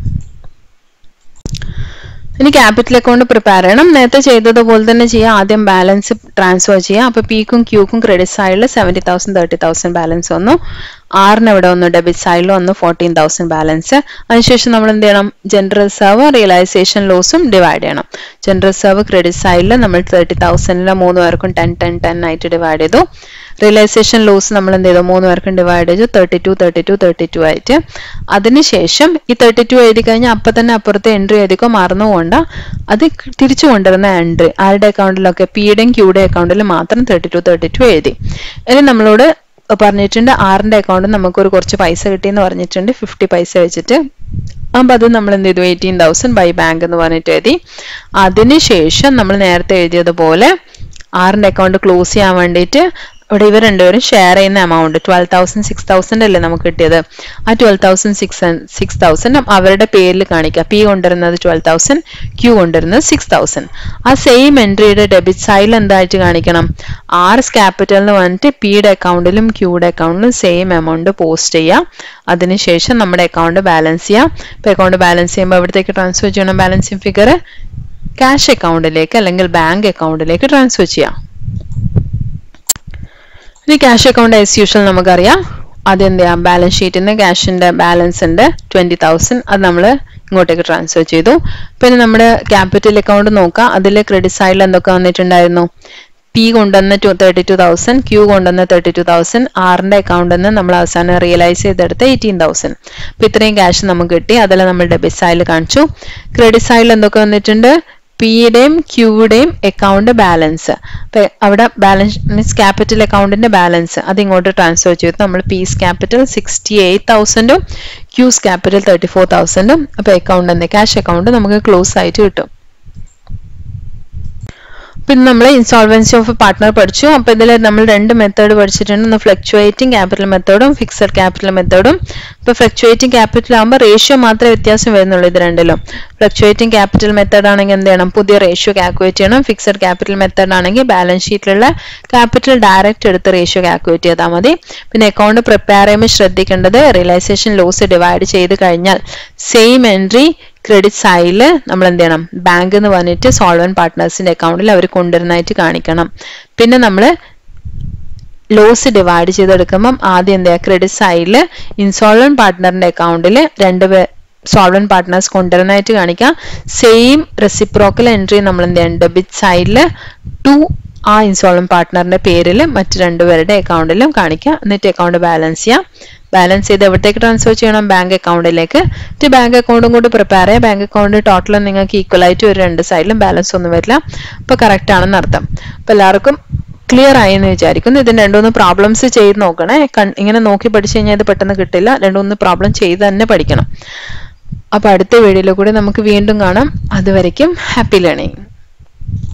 ഇനി ക്യാപിറ്റൽ അക്കൗണ്ട് പ്രിപ്പയർ ചെയ്യണം നേരത്തെ ചെയ്തതുപോലെ തന്നെ ചെയ്യാം ആദ്യം ബാലൻസ് ട്രാൻസ്ഫർ ചെയ്യാം അപ്പൊ പിക്കും ക്യൂക്കും ക്രെഡിറ്റ് സൈഡിൽ seventy thousand thirty thousand balance വന്നു ആറിന് ഇവിടെ വന്നു ഡെബിറ്റ് സൈഡിൽ വന്നു ഫോർട്ടീൻ തൗസൻഡ് ബാലൻസ് അതിനുശേഷം നമ്മൾ എന്ത് ചെയ്യണം ജനറൽ റിസർവ് റിയലൈസേഷൻ ലോസും ഡിവൈഡ് ചെയ്യണം ജനറൽ റിസർവ് ക്രെഡിറ്റ് സൈഡിൽ നമ്മൾ തേർട്ടി തൗസൻഡിൽ മൂന്ന് പേർക്കും ടെൻ ടെൻ ടെൻ ആയിട്ട് ഡിവൈഡ് ചെയ്തു റിയലൈസേഷൻ ലോസ് നമ്മൾ എന്ത് ചെയ്തു മൂന്ന് പേർക്കും ഡിവൈഡ് ചെയ്തു thirty two thirty two thirty two ആയിട്ട് അതിനുശേഷം ഈ തേർട്ടി ടു എഴുതി കഴിഞ്ഞാൽ അപ്പൊ തന്നെ അപ്പുറത്തെ എൻട്രി എഴുതിക്കോ മറന്നു പോകണ്ട അത് തിരിച്ചു കൊണ്ടുവരുന്ന എൻട്രി ആരുടെ അക്കൗണ്ടിലൊക്കെ പിയുടെയും ക്യൂടെ അക്കൗണ്ടിൽ മാത്രം തേർട്ടി ടു തേർട്ടി ടു എഴുതി ഇനി നമ്മളോട് പറഞ്ഞിട്ടുണ്ട് ആറിന്റെ അക്കൗണ്ടിൽ നമുക്കൊരു കുറച്ച് പൈസ കിട്ടിയെന്ന് പറഞ്ഞിട്ടുണ്ട് ഫിഫ്റ്റി പൈസ വെച്ചിട്ട് അപ്പൊ അത് നമ്മൾ എന്ത് ചെയ്തു എയ്റ്റീൻ തൗസൻഡ് ബൈ ബാങ്ക് എന്ന് പറഞ്ഞിട്ട് എഴുതി അതിനുശേഷം നമ്മൾ നേരത്തെ എഴുതിയതുപോലെ ആറിന്റെ അക്കൗണ്ട് ക്ലോസ് ചെയ്യാൻ വേണ്ടിയിട്ട് ഇവിടെ ഇവർ രണ്ടുപേരും ഷെയർ ചെയ്യുന്ന amount twelve thousand six thousand അല്ലേ നമുക്ക് കിട്ടിയത് ആ twelve thousand six six thousand അവരുടെ പേരിൽ കാണിക്കുക പി കൊണ്ടുവരുന്നത് ട്വൽവ് തൗസൻഡ് ക്യൂ കൊണ്ടുവരുന്നത് സിക്സ് തൗസൻഡ് ആ സെയിം എൻട്രിയുടെ ഡെബിറ്റ് സൈഡിൽ എന്തായിട്ട് കാണിക്കണം ആർസ് ക്യാപിറ്റലിന് വന്നിട്ട് പിയുടെ അക്കൗണ്ടിലും ക്യൂയുടെ അക്കൗണ്ടിലും സെയിം എമൗണ്ട് പോസ്റ്റ് ചെയ്യാം അതിനുശേഷം നമ്മുടെ അക്കൗണ്ട് ബാലൻസ് ചെയ്യാം ഇപ്പൊ അക്കൗണ്ട് ബാലൻസ് ചെയ്യുമ്പോൾ എവിടത്തേക്ക് ട്രാൻസ്ഫർ ചെയ്യണം ബാലൻസിങ് ഫിഗർ ക്യാഷ് അക്കൗണ്ടിലേക്ക് അല്ലെങ്കിൽ ബാങ്ക് അക്കൗണ്ടിലേക്ക് ട്രാൻസ്ഫർ ചെയ്യാം ഇനി ക്യാഷ് അക്കൗണ്ട് ആസ് യൂഷ്വൽ നമുക്കറിയാം ആദ്യം എന്ത് ചെയ്യാം ബാലൻസ് ഷീറ്റിൽ നിന്ന് ക്യാഷിന്റെ ബാലൻസ് ഉണ്ട് ട്വന്റി തൗസൻഡ് അത് നമ്മൾ ഇങ്ങോട്ടേക്ക് ട്രാൻസ്ഫർ ചെയ്തു പിന്നെ നമ്മുടെ ക്യാപിറ്റൽ അക്കൗണ്ട് നോക്കാം അതിൽ ക്രെഡിറ്റ് സൈഡിൽ എന്തൊക്കെ വന്നിട്ടുണ്ടായിരുന്നു പി കൊണ്ടുവന്ന് to thirty two thousand Q കൊണ്ടുവന്ന് തേർട്ടി ടു തൗസൻഡ് ആറിന്റെ അക്കൗണ്ടിൽ നിന്ന് നമ്മൾ അവസാനം റിയലൈസ് ചെയ്തെടുത്ത് എയ്റ്റീൻ തൗസൻഡ് അപ്പൊ ഇത്രയും ക്യാഷ് നമുക്ക് കിട്ടി അതിൽ നമ്മൾ ഡെബിറ്റ് സൈഡിൽ കാണിച്ചു ക്രെഡിറ്റ് സൈഡിൽ എന്തൊക്കെ വന്നിട്ടുണ്ട് പിയുടെയും ക്യൂയുടെയും അക്കൗണ്ട് ബാലൻസ് അപ്പൊ അവിടെ ബാലൻസ് മീൻസ് ക്യാപിറ്റൽ അക്കൗണ്ടിന്റെ ബാലൻസ് അത് ഇങ്ങോട്ട് ട്രാൻസ്ഫർ ചെയ്തു നമ്മൾ പീസ് ക്യാപിറ്റൽ സിക്സ്റ്റി എയ്റ്റ് തൗസൻഡും ക്യൂസ് ക്യാപിറ്റൽ തേർട്ടി ഫോർ തൗസൻഡും അപ്പൊ അക്കൗണ്ട് എന്താ ക്യാഷ് അക്കൗണ്ട് നമുക്ക് ക്ലോസ് ആയിട്ട് കിട്ടും പിന്നെ നമ്മൾ ഇൻസോൾവൻസി ഓഫ് പാർട്ട്ണർ പഠിച്ചു അപ്പൊ ഇതിൽ നമ്മൾ രണ്ട് മെത്തേഡ് പഠിച്ചിട്ടുണ്ട് ഒന്ന് ഫ്ലക്ച്വേറ്റിംഗ് ക്യാപിറ്റൽ മെത്തേഡും ഫിക്സഡ് ക്യാപിറ്റൽ മെത്തേഡും ഇപ്പൊ ഫ്ലക്ച്വേറ്റിംഗ് ക്യാപിറ്റൽ ആകുമ്പോൾ റേഷ്യോ മാത്രമേ വ്യത്യാസം വരുന്നുള്ളൂ ഇത് രണ്ടിലും ഫ്ലക്ച്വേറ്റിംഗ് ക്യാപിറ്റൽ മെത്തേഡ് ആണെങ്കിൽ എന്ത് ചെയ്യണം പുതിയ റേഷ്യോ കാൽക്കുലേറ്റ് ചെയ്യണം ഫിക്സഡ് ക്യാപിറ്റൽ മെത്തേഡ് ആണെങ്കിൽ ബാലൻസ് ഷീറ്റിലുള്ള ക്യാപിറ്റൽ ഡയറക്റ്റ് എടുത്ത് റേഷ്യോ കാൽക്കുലേറ്റ് ചെയ്താൽ മതി പിന്നെ അക്കൗണ്ട് പ്രിപ്പയർ ചെയ്യുമ്പോൾ ശ്രദ്ധിക്കേണ്ടത് റിയലൈസേഷൻ ലോസ് ഡിവൈഡ് ചെയ്ത് കഴിഞ്ഞാൽ സെയിം എൻട്രി ക്രെഡിറ്റ് സൈഡിൽ നമ്മൾ എന്ത് ചെയ്യണം ബാങ്ക് എന്ന് പറഞ്ഞിട്ട് സോൾവൻ പാർട്ട്നേഴ്സിന്റെ അക്കൗണ്ടിൽ അവർ കൊണ്ടുവരുന്നതായിട്ട് കാണിക്കണം പിന്നെ നമ്മൾ ലോസ് ഡിവൈഡ് ചെയ്തെടുക്കുമ്പം ആദ്യം എന്താ ക്രെഡിറ്റ് സൈഡിൽ ഇൻസോൾവൻ പാർട്ട്ണറിന്റെ അക്കൗണ്ടിൽ രണ്ട് പേ സോൾവൻ പാർട്ട്നേഴ്സ് കൊണ്ടുവരുന്നതായിട്ട് കാണിക്കാം സെയിം റെസിപ്രോക്കൽ എൻട്രി നമ്മൾ എന്ത് ചെയ്യണം ഡെബിറ്റ് സൈഡിൽ ടു ആ ഇൻസോൾവൻ പാർട്ട്ണറിന്റെ പേരിൽ മറ്റു രണ്ടുപേരുടെ അക്കൗണ്ടിലും കാണിക്കാം എന്നിട്ട് അക്കൗണ്ട് ബാലൻസ് ചെയ്യാം ബാലൻസ് ചെയ്ത് എവിടത്തേക്ക് ട്രാൻസ്ഫർ ചെയ്യണം ബാങ്ക് അക്കൗണ്ടിലേക്ക് എന്നിട്ട് ബാങ്ക് അക്കൗണ്ടും കൂടി പ്രിപ്പയർ ചെയ്യാം ബാങ്ക് അക്കൗണ്ട് ടോട്ടൽ നിങ്ങൾക്ക് ഈക്വൽ ആയിട്ട് ഒരു രണ്ട് സൈഡിലും ബാലൻസ് ഒന്നും വരില്ല അപ്പൊ കറക്റ്റ് ആണെന്ന് അർത്ഥം അപ്പൊ എല്ലാവർക്കും ക്ലിയർ ആയി എന്ന് വിചാരിക്കുന്നു ഇതിന് രണ്ടുമൂന്ന് പ്രോബ്ലംസ് ചെയ്ത് നോക്കണേ കൺ- ഇങ്ങനെ നോക്കി പഠിച്ചു കഴിഞ്ഞാൽ ഇത് പെട്ടെന്ന് കിട്ടില്ല രണ്ടുമൂന്ന് പ്രോബ്ലം ചെയ്ത് തന്നെ പഠിക്കണം അപ്പൊ അടുത്ത വീഡിയോയിൽ കൂടി നമുക്ക് വീണ്ടും കാണാം അതുവരയ്ക്കും ഹാപ്പി ലേണിംഗ്